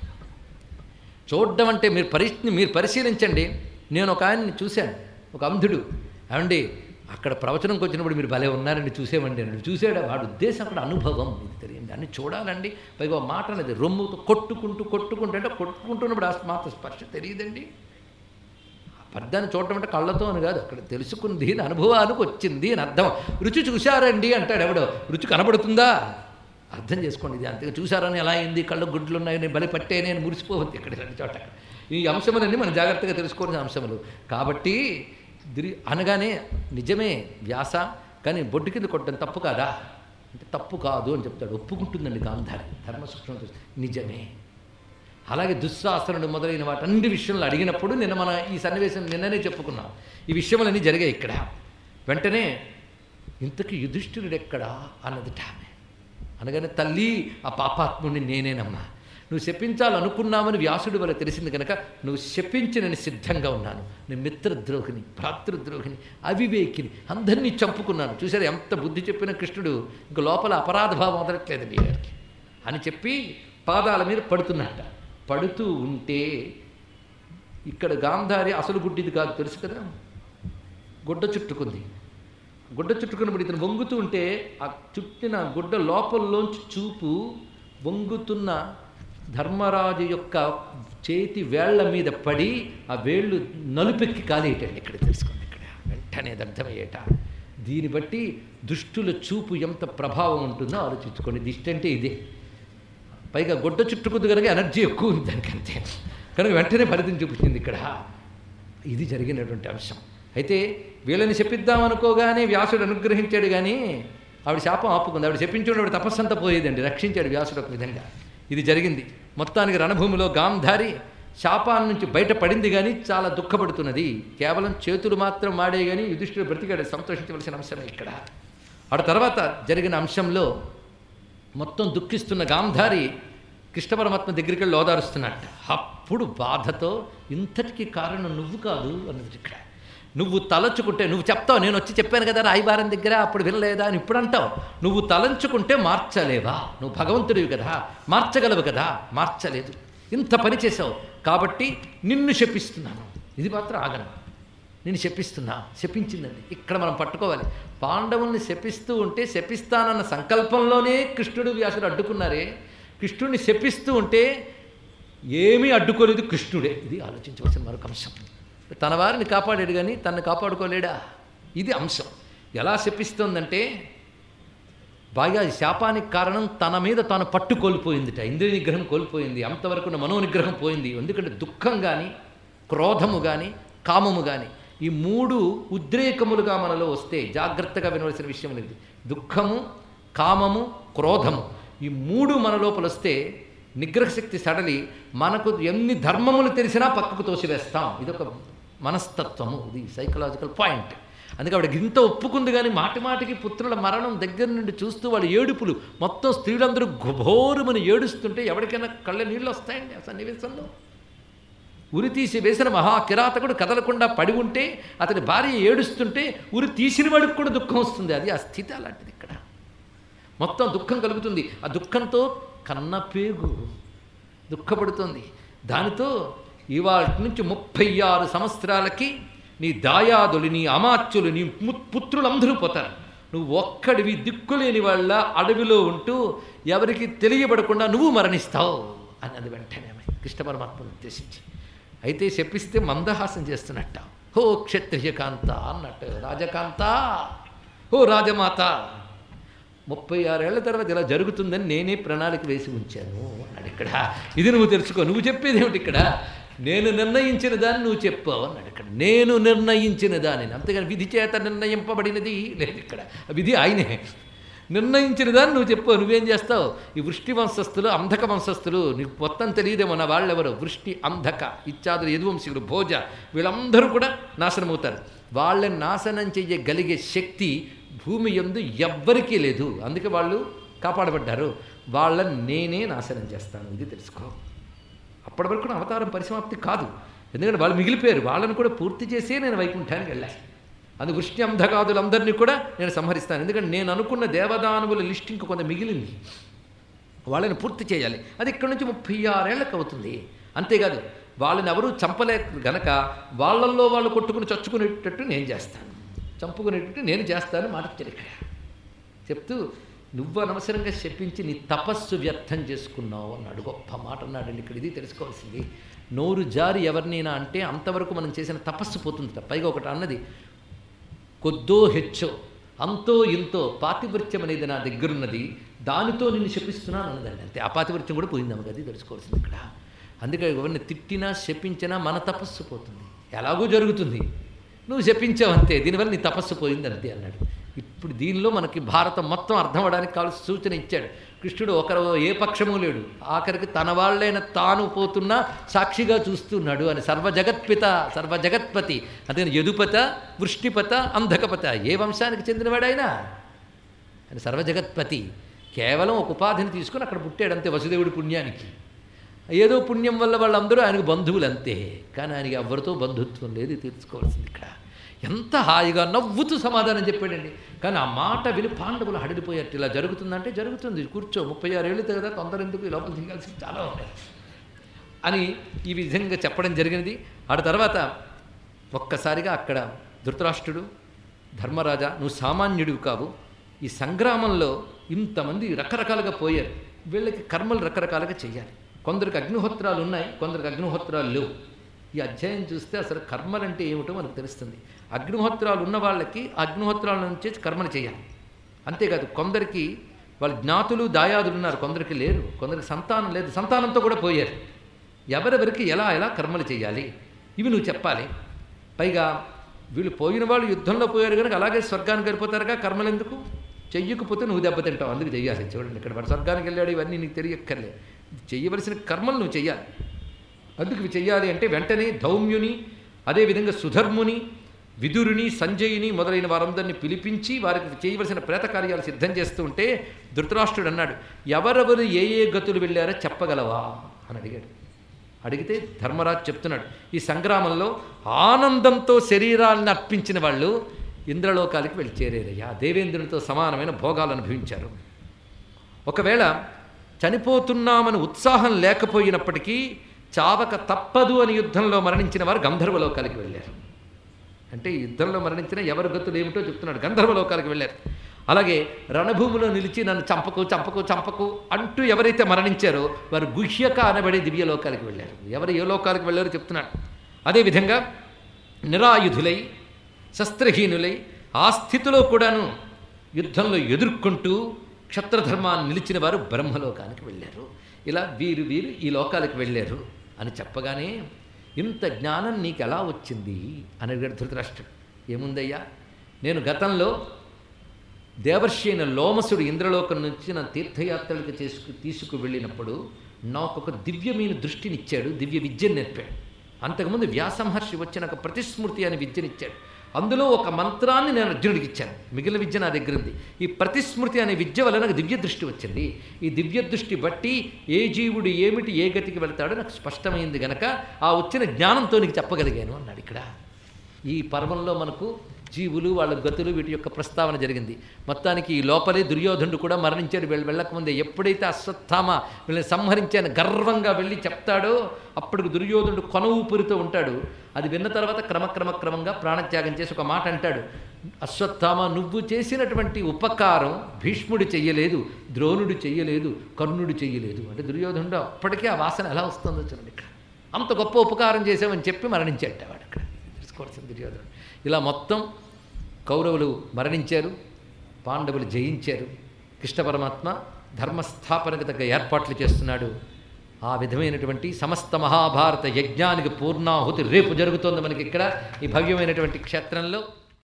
చూడడం అంటే మీరు పరి మీరు పరిశీలించండి నేను ఒక ఆయన్ని చూశాను ఒక అంధుడు ఏమండి అక్కడ ప్రవచనంకి వచ్చినప్పుడు మీరు భలే ఉన్నారండి చూసేవండి అని చూసాడు వాడు ఉద్దేశం అక్కడ అనుభవం ఇది తెలియండి అన్ని చూడాలండి పైగా ఒక మాట అనేది రొమ్ముతో కొట్టుకుంటూ కొట్టుకుంటూ అంటే కొట్టుకుంటున్నప్పుడు ఆ మాత్రం స్పర్శ తెలియదండి పద్దాన్ని చూడటం అంటే కళ్ళతో అని కాదు అక్కడ తెలుసుకుంది ఇది అనుభవానికి వచ్చింది అని అర్థం రుచి చూశారండి అంటాడు ఎవడో రుచి కనబడుతుందా అర్థం చేసుకోండి ఇది అంతగా చూసారని ఎలా అయింది కళ్ళు గుడ్లు ఉన్నాయి నేను బలి పట్టే నేను మురిసిపోవద్దు ఇక్కడ ఇలాంటి చోట ఈ అంశములన్నీ మనం జాగ్రత్తగా తెలుసుకోవాల్సిన అంశములు కాబట్టి దిరి అనగానే నిజమే వ్యాస కానీ బొడ్డు కింద కొట్టడం తప్పు కాదా అంటే తప్పు కాదు అని చెప్తాడు ఒప్పుకుంటుందండి గాంధారి ధర్మ సూక్ష్మ నిజమే అలాగే దుశ్శాసనుడు మొదలైన వాటన్ని విషయంలో అడిగినప్పుడు నిన్న మన ఈ సన్నివేశం నిన్ననే చెప్పుకున్నాం ఈ విషయములన్నీ జరిగాయి ఇక్కడ వెంటనే ఇంతకీ యుధిష్ఠిరుడు ఎక్కడా అన్నదిట ఆమె అనగానే తల్లి ఆ పాపాత్ముడిని నేనేనమ్మా నువ్వు శపించాలనుకున్నామని వ్యాసుడి వల్ల తెలిసింది కనుక నువ్వు శపించి నేను సిద్ధంగా ఉన్నాను నేను మిత్రద్రోహిని భ్రాతృద్రోహిని అవివేకిని అందరినీ చంపుకున్నాను చూసారు ఎంత బుద్ధి చెప్పిన కృష్ణుడు ఇంక లోపల అపరాధ భావం వదలట్లేదండి గారికి అని చెప్పి పాదాల మీద పడుతున్నట్ట పడుతూ ఉంటే ఇక్కడ గాంధారి అసలు గుడ్డిది కాదు తెలుసు కదా గుడ్డ చుట్టుకుంది గుడ్డ చుట్టుకున్నప్పుడు ఇతను వంగుతూ ఉంటే ఆ చుట్టిన గుడ్డ లోపల్లోంచి చూపు వంగుతున్న ధర్మరాజు యొక్క చేతి వేళ్ల మీద పడి ఆ వేళ్ళు నలుపెక్కి కాలేయటండి ఇక్కడ తెలుసుకోండి ఇక్కడ వెంటనే దగ్ధమయ్యేట దీన్ని బట్టి దుష్టుల చూపు ఎంత ప్రభావం ఉంటుందో ఆలోచించుకోండి దిష్టి అంటే ఇదే పైగా గుడ్డ చుట్టుకుంది కనుక ఎనర్జీ ఎక్కువ ఉంది దానికంతే కనుక వెంటనే ఫలితం చూపించింది ఇక్కడ ఇది జరిగినటువంటి అంశం అయితే వీళ్ళని చెప్పిద్దాం అనుకోగానే వ్యాసుడు అనుగ్రహించాడు కానీ ఆవిడ శాపం ఆపుకుంది ఆవిడ చెప్పించుకుని ఆవిడ తపస్సంతా పోయేదండి రక్షించాడు వ్యాసుడు ఒక విధంగా ఇది జరిగింది మొత్తానికి రణభూమిలో గాంధారి శాపాల నుంచి బయటపడింది కానీ చాలా దుఃఖపడుతున్నది కేవలం చేతులు మాత్రం మాడే కానీ యుధిష్ఠుడు బ్రతికాడు సంతోషించవలసిన అంశమే ఇక్కడ ఆడ తర్వాత జరిగిన అంశంలో మొత్తం దుఃఖిస్తున్న గాంధారి కృష్ణ పరమాత్మ దగ్గరికి వెళ్ళి ఓదారుస్తున్నట్ట అప్పుడు బాధతో ఇంతటికి కారణం నువ్వు కాదు అన్నది ఇక్కడ నువ్వు తలంచుకుంటే నువ్వు చెప్తావు నేను వచ్చి చెప్పాను కదా రాయిబారం దగ్గర అప్పుడు వినలేదా అని ఇప్పుడు అంటావు నువ్వు తలంచుకుంటే మార్చలేవా నువ్వు భగవంతుడివి కదా మార్చగలవు కదా మార్చలేదు ఇంత పని చేసావు కాబట్టి నిన్ను శపిస్తున్నాను ఇది మాత్రం ఆగను నేను శపిస్తున్నా శపించిందండి ఇక్కడ మనం పట్టుకోవాలి పాండవుల్ని శపిస్తూ ఉంటే శపిస్తానన్న సంకల్పంలోనే కృష్ణుడు వ్యాసుడు అడ్డుకున్నారే కృష్ణుడిని శపిస్తూ ఉంటే ఏమీ అడ్డుకోలేదు కృష్ణుడే ఇది ఆలోచించవలసిన మరొక అంశం తన వారిని కాపాడాడు కానీ తనను కాపాడుకోలేడా ఇది అంశం ఎలా శపిస్తోందంటే బాగా ఈ శాపానికి కారణం తన మీద తాను పట్టు కోల్పోయిందిట ఇంద్రియ నిగ్రహం కోల్పోయింది అంతవరకు ఉన్న మనో నిగ్రహం పోయింది ఎందుకంటే దుఃఖం కానీ క్రోధము కానీ కామము కానీ ఈ మూడు ఉద్రేకములుగా మనలో వస్తే జాగ్రత్తగా వినవలసిన విషయం అనేది దుఃఖము కామము క్రోధము ఈ మూడు మన లోపల వస్తే నిగ్రహశక్తి సడలి మనకు ఎన్ని ధర్మములు తెలిసినా పక్కకు తోసివేస్తాం ఇదొక మనస్తత్వము ఇది సైకలాజికల్ పాయింట్ అందుకే ఆవిడ ఇంత ఒప్పుకుంది కానీ మాటి మాటికి పుత్రుల మరణం దగ్గర నుండి చూస్తూ వాళ్ళ ఏడుపులు మొత్తం స్త్రీలందరూ ఘోరుమని ఏడుస్తుంటే ఎవరికైనా కళ్ళ నీళ్ళు వస్తాయండి ఆ సన్నివేశంలో ఉరి తీసి వేసిన మహా కిరాతకుడు కదలకుండా పడి ఉంటే అతని భార్య ఏడుస్తుంటే ఉరి తీసిన వాడికి కూడా దుఃఖం వస్తుంది అది ఆ స్థితి అలాంటిది ఇక్కడ మొత్తం దుఃఖం కలుగుతుంది ఆ దుఃఖంతో కన్నపేగు దుఃఖపడుతుంది దానితో ఇవాళ నుంచి ముప్పై ఆరు సంవత్సరాలకి నీ దాయాదులు నీ అమాత్యులు నీ ము- పుత్రులందరూ పోతారు నువ్వు ఒక్కడివి దిక్కులేని వాళ్ళ అడవిలో ఉంటూ ఎవరికి తెలియబడకుండా నువ్వు మరణిస్తావు అన్నది వెంటనే ఆమె కృష్ణ పరమాత్మను ఉద్దేశించి అయితే చెప్పిస్తే మందహాసం చేస్తున్నట్ట హో క్షత్రియకాంత అన్నట్టు రాజకాంత హో రాజమాత ముప్పై ఆరేళ్ల తర్వాత ఇలా జరుగుతుందని నేనే ప్రణాళిక వేసి ఉంచాను అన్నాడు ఇక్కడ ఇది నువ్వు తెలుసుకో నువ్వు చెప్పేది ఏమిటి ఇక్కడ నేను నిర్ణయించిన దాన్ని నువ్వు చెప్పావు అన్నాడు ఇక్కడ నేను నిర్ణయించిన దానిని అంతేగాని విధి చేత నిర్ణయింపబడినది లేదు ఇక్కడ విధి ఆయనే నిర్ణయించిన దాన్ని నువ్వు చెప్పావు నువ్వేం చేస్తావు ఈ వృష్టి వంశస్థులు అంధక వంశస్థులు నీకు మొత్తం తెలియదేమో నా వాళ్ళెవరు వృష్టి అంధక ఇత్యాదులు యదువంశీయులు భోజ వీళ్ళందరూ కూడా నాశనం అవుతారు వాళ్ళని నాశనం చెయ్యగలిగే శక్తి భూమి ఎందు ఎవ్వరికీ లేదు అందుకే వాళ్ళు కాపాడబడ్డారు వాళ్ళని నేనే నాశనం చేస్తాను ఇది తెలుసుకో అప్పటి వరకు నా అవతారం పరిసమాప్తి కాదు ఎందుకంటే వాళ్ళు మిగిలిపోయారు వాళ్ళని కూడా పూర్తి చేసే నేను వైకుంఠానికి వెళ్ళాను అందు వృష్టి అంధకాదులందరినీ కూడా నేను సంహరిస్తాను ఎందుకంటే నేను అనుకున్న దేవదానవుల లిస్ట్ ఇంక కొంత మిగిలింది వాళ్ళని పూర్తి చేయాలి అది ఇక్కడ నుంచి ముప్పై ఆరేళ్లకు అవుతుంది అంతేకాదు వాళ్ళని ఎవరూ చంపలేక గనక వాళ్ళల్లో వాళ్ళు కొట్టుకుని చచ్చుకునేటట్టు నేను చేస్తాను చంపుకునేటట్టు నేను చేస్తాను మాట ఇచ్చాడు ఇక్కడ చెప్తూ నువ్వు అనవసరంగా చెప్పించి నీ తపస్సు వ్యర్థం చేసుకున్నావు అన్నాడు గొప్ప మాట అన్నాడండి ఇక్కడ ఇది తెలుసుకోవాల్సింది నోరు జారి ఎవరినైనా అంటే అంతవరకు మనం చేసిన తపస్సు పోతుంది పైగా ఒకటి అన్నది కొద్దో హెచ్చో అంతో ఇంతో పాతివృత్యం అనేది నా దగ్గరున్నది దానితో నిన్ను శపిస్తున్నాను అన్నదండి అంతే ఆ పాతివృత్యం కూడా పోయింది అమ్మకి అది తెలుసుకోవాల్సింది ఇక్కడ అందుకే ఎవరిని తిట్టినా శపించినా మన తపస్సు పోతుంది ఎలాగో జరుగుతుంది నువ్వు శపించావు అంతే దీనివల్ల నీ తపస్సు పోయింది అంతే అన్నాడు ఇప్పుడు దీనిలో మనకి భారతం మొత్తం అర్థం అవడానికి కావాల్సిన సూచన ఇచ్చాడు కృష్ణుడు ఒకరు ఏ పక్షము లేడు ఆఖరికి తన వాళ్ళైన తాను పోతున్నా సాక్షిగా చూస్తున్నాడు అని సర్వజగత్పిత సర్వజగత్పతి అదే యదుపత వృష్టిపత అంధకపత ఏ వంశానికి చెందినవాడైనా అని సర్వజగత్పతి కేవలం ఒక ఉపాధిని తీసుకుని అక్కడ పుట్టాడు అంతే వసుదేవుడి పుణ్యానికి ఏదో పుణ్యం వల్ల వాళ్ళందరూ ఆయనకు బంధువులు అంతే కానీ ఆయనకి ఎవరితో బంధుత్వం లేదు ఇది తెలుసుకోవాల్సింది ఇక్కడ ఎంత హాయిగా నవ్వుతూ సమాధానం చెప్పాడండి కానీ ఆ మాట విని పాండవులు హడిలిపోయారు ఇలా జరుగుతుందంటే జరుగుతుంది కూర్చో ముప్పై ఆరేళ్ళు కదా తొందర ఎందుకు ఈ లోపల దిగాల్సి చాలా ఉన్నాయి అని ఈ విధంగా చెప్పడం జరిగినది ఆడ తర్వాత ఒక్కసారిగా అక్కడ ధృతరాష్ట్రుడు ధర్మరాజా నువ్వు సామాన్యుడివి కావు ఈ సంగ్రామంలో ఇంతమంది రకరకాలుగా పోయారు వీళ్ళకి కర్మలు రకరకాలుగా చేయాలి కొందరికి అగ్నిహోత్రాలు ఉన్నాయి కొందరికి అగ్నిహోత్రాలు లేవు ఈ అధ్యాయం చూస్తే అసలు కర్మలు అంటే ఏమిటో మనకు తెలుస్తుంది అగ్నిహోత్రాలు ఉన్న వాళ్ళకి అగ్నిహోత్రాల నుంచి కర్మలు చేయాలి అంతేకాదు కొందరికి వాళ్ళ జ్ఞాతులు దాయాదులు ఉన్నారు కొందరికి లేరు కొందరికి సంతానం లేదు సంతానంతో కూడా పోయారు ఎవరెవరికి ఎలా ఎలా కర్మలు చేయాలి ఇవి నువ్వు చెప్పాలి పైగా వీళ్ళు పోయిన వాళ్ళు యుద్ధంలో పోయారు కనుక అలాగే స్వర్గానికి వెళ్ళిపోతారుగా కర్మలు ఎందుకు చెయ్యకపోతే నువ్వు దెబ్బతింటావు అందుకు చెయ్యాలి చూడండి ఇక్కడ వాడు స్వర్గానికి వెళ్ళాడు ఇవన్నీ నీకు తెలియక్కర్లే చెయ్యవలసిన కర్మలు నువ్వు చెయ్యాలి అందుకు ఇవి చెయ్యాలి అంటే వెంటనే ధౌమ్యుని అదేవిధంగా సుధర్ముని విదురుని సంజయుని మొదలైన వారందరినీ పిలిపించి వారికి చేయవలసిన ప్రేత కార్యాలు సిద్ధం చేస్తూ ఉంటే ధృతరాష్ట్రుడు అన్నాడు ఎవరెవరు ఏ ఏ గతులు వెళ్ళారో చెప్పగలవా అని అడిగాడు అడిగితే ధర్మరాజు చెప్తున్నాడు ఈ సంగ్రామంలో ఆనందంతో శరీరాలను అర్పించిన వాళ్ళు ఇంద్రలోకాలకి వెళ్ళి చేరేరయ్యా దేవేంద్రునితో సమానమైన భోగాలు అనుభవించారు ఒకవేళ చనిపోతున్నామని ఉత్సాహం లేకపోయినప్పటికీ చావక తప్పదు అని యుద్ధంలో మరణించిన వారు గంధర్వలోకాలకి వెళ్ళారు అంటే ఈ యుద్ధంలో మరణించిన ఎవరి గతులు ఏమిటో చెప్తున్నాడు గంధర్వలోకాలకు వెళ్ళారు అలాగే రణభూమిలో నిలిచి నన్ను చంపకు చంపకు చంపకు అంటూ ఎవరైతే మరణించారో వారు గుహ్యక అనబడే దివ్య లోకాలకు వెళ్ళారు ఎవరు ఏ లోకాలకు వెళ్ళారో చెప్తున్నాడు అదేవిధంగా నిరాయుధులై శస్త్రహీనులై ఆ స్థితిలో కూడాను యుద్ధంలో ఎదుర్కొంటూ క్షత్రధర్మాన్ని నిలిచిన వారు బ్రహ్మలోకానికి వెళ్ళారు ఇలా వీరు వీరు ఈ లోకాలకు వెళ్ళారు అని చెప్పగానే ఇంత జ్ఞానం నీకు ఎలా వచ్చింది అని అడిగాడు ధృతరాష్ట్రుడు ఏముందయ్యా నేను గతంలో దేవర్షి అయిన లోమసుడు ఇంద్రలోకం నుంచి నా తీర్థయాత్రలకు చేసుకు తీసుకు వెళ్ళినప్పుడు నాకు ఒక దివ్యమైన దృష్టినిచ్చాడు దివ్య విద్యను నేర్పాడు అంతకుముందు వ్యాసమహర్షి వచ్చి నాకు ప్రతిస్మృతి అనే విద్యనిచ్చాడు అందులో ఒక మంత్రాన్ని నేను అర్జునుడికి ఇచ్చాను మిగిలిన విద్య నా దగ్గర ఉంది ఈ ప్రతిస్మృతి అనే విద్య వల్ల నాకు దివ్య దృష్టి వచ్చింది ఈ దివ్య దృష్టి బట్టి ఏ జీవుడు ఏమిటి ఏ గతికి వెళ్తాడో నాకు స్పష్టమైంది గనక ఆ వచ్చిన జ్ఞానంతో నీకు చెప్పగలిగాను అన్నాడు ఇక్కడ ఈ పర్వంలో మనకు జీవులు వాళ్ళ గతులు వీటి యొక్క ప్రస్తావన జరిగింది మొత్తానికి ఈ లోపలే దుర్యోధనుడు కూడా మరణించాడు వీళ్ళు వెళ్ళకముందే ఎప్పుడైతే అశ్వత్థామ వీళ్ళని సంహరించాను గర్వంగా వెళ్ళి చెప్తాడో అప్పటికి దుర్యోధనుడు కొన ఊపిరితో ఉంటాడు అది విన్న తర్వాత క్రమక్రమ క్రమంగా ప్రాణత్యాగం చేసి ఒక మాట అంటాడు అశ్వత్థామ నువ్వు చేసినటువంటి ఉపకారం భీష్ముడు చెయ్యలేదు ద్రోణుడు చెయ్యలేదు కర్ణుడు చెయ్యలేదు అంటే దుర్యోధనుడు అప్పటికే ఆ వాసన ఎలా వస్తుందో చూడండి ఇక్కడ అంత గొప్ప ఉపకారం చేసామని చెప్పి మరణించాట వాడు అక్కడ తెలుసుకోవాల్సింది దుర్యోధనుడు ఇలా మొత్తం కౌరవులు మరణించారు పాండవులు జయించారు కృష్ణ పరమాత్మ ధర్మస్థాపనకు తగ్గ ఏర్పాట్లు చేస్తున్నాడు ఆ విధమైనటువంటి సమస్త మహాభారత యజ్ఞానికి పూర్ణాహుతి రేపు జరుగుతోంది మనకి ఇక్కడ ఈ భవ్యమైనటువంటి క్షేత్రంలో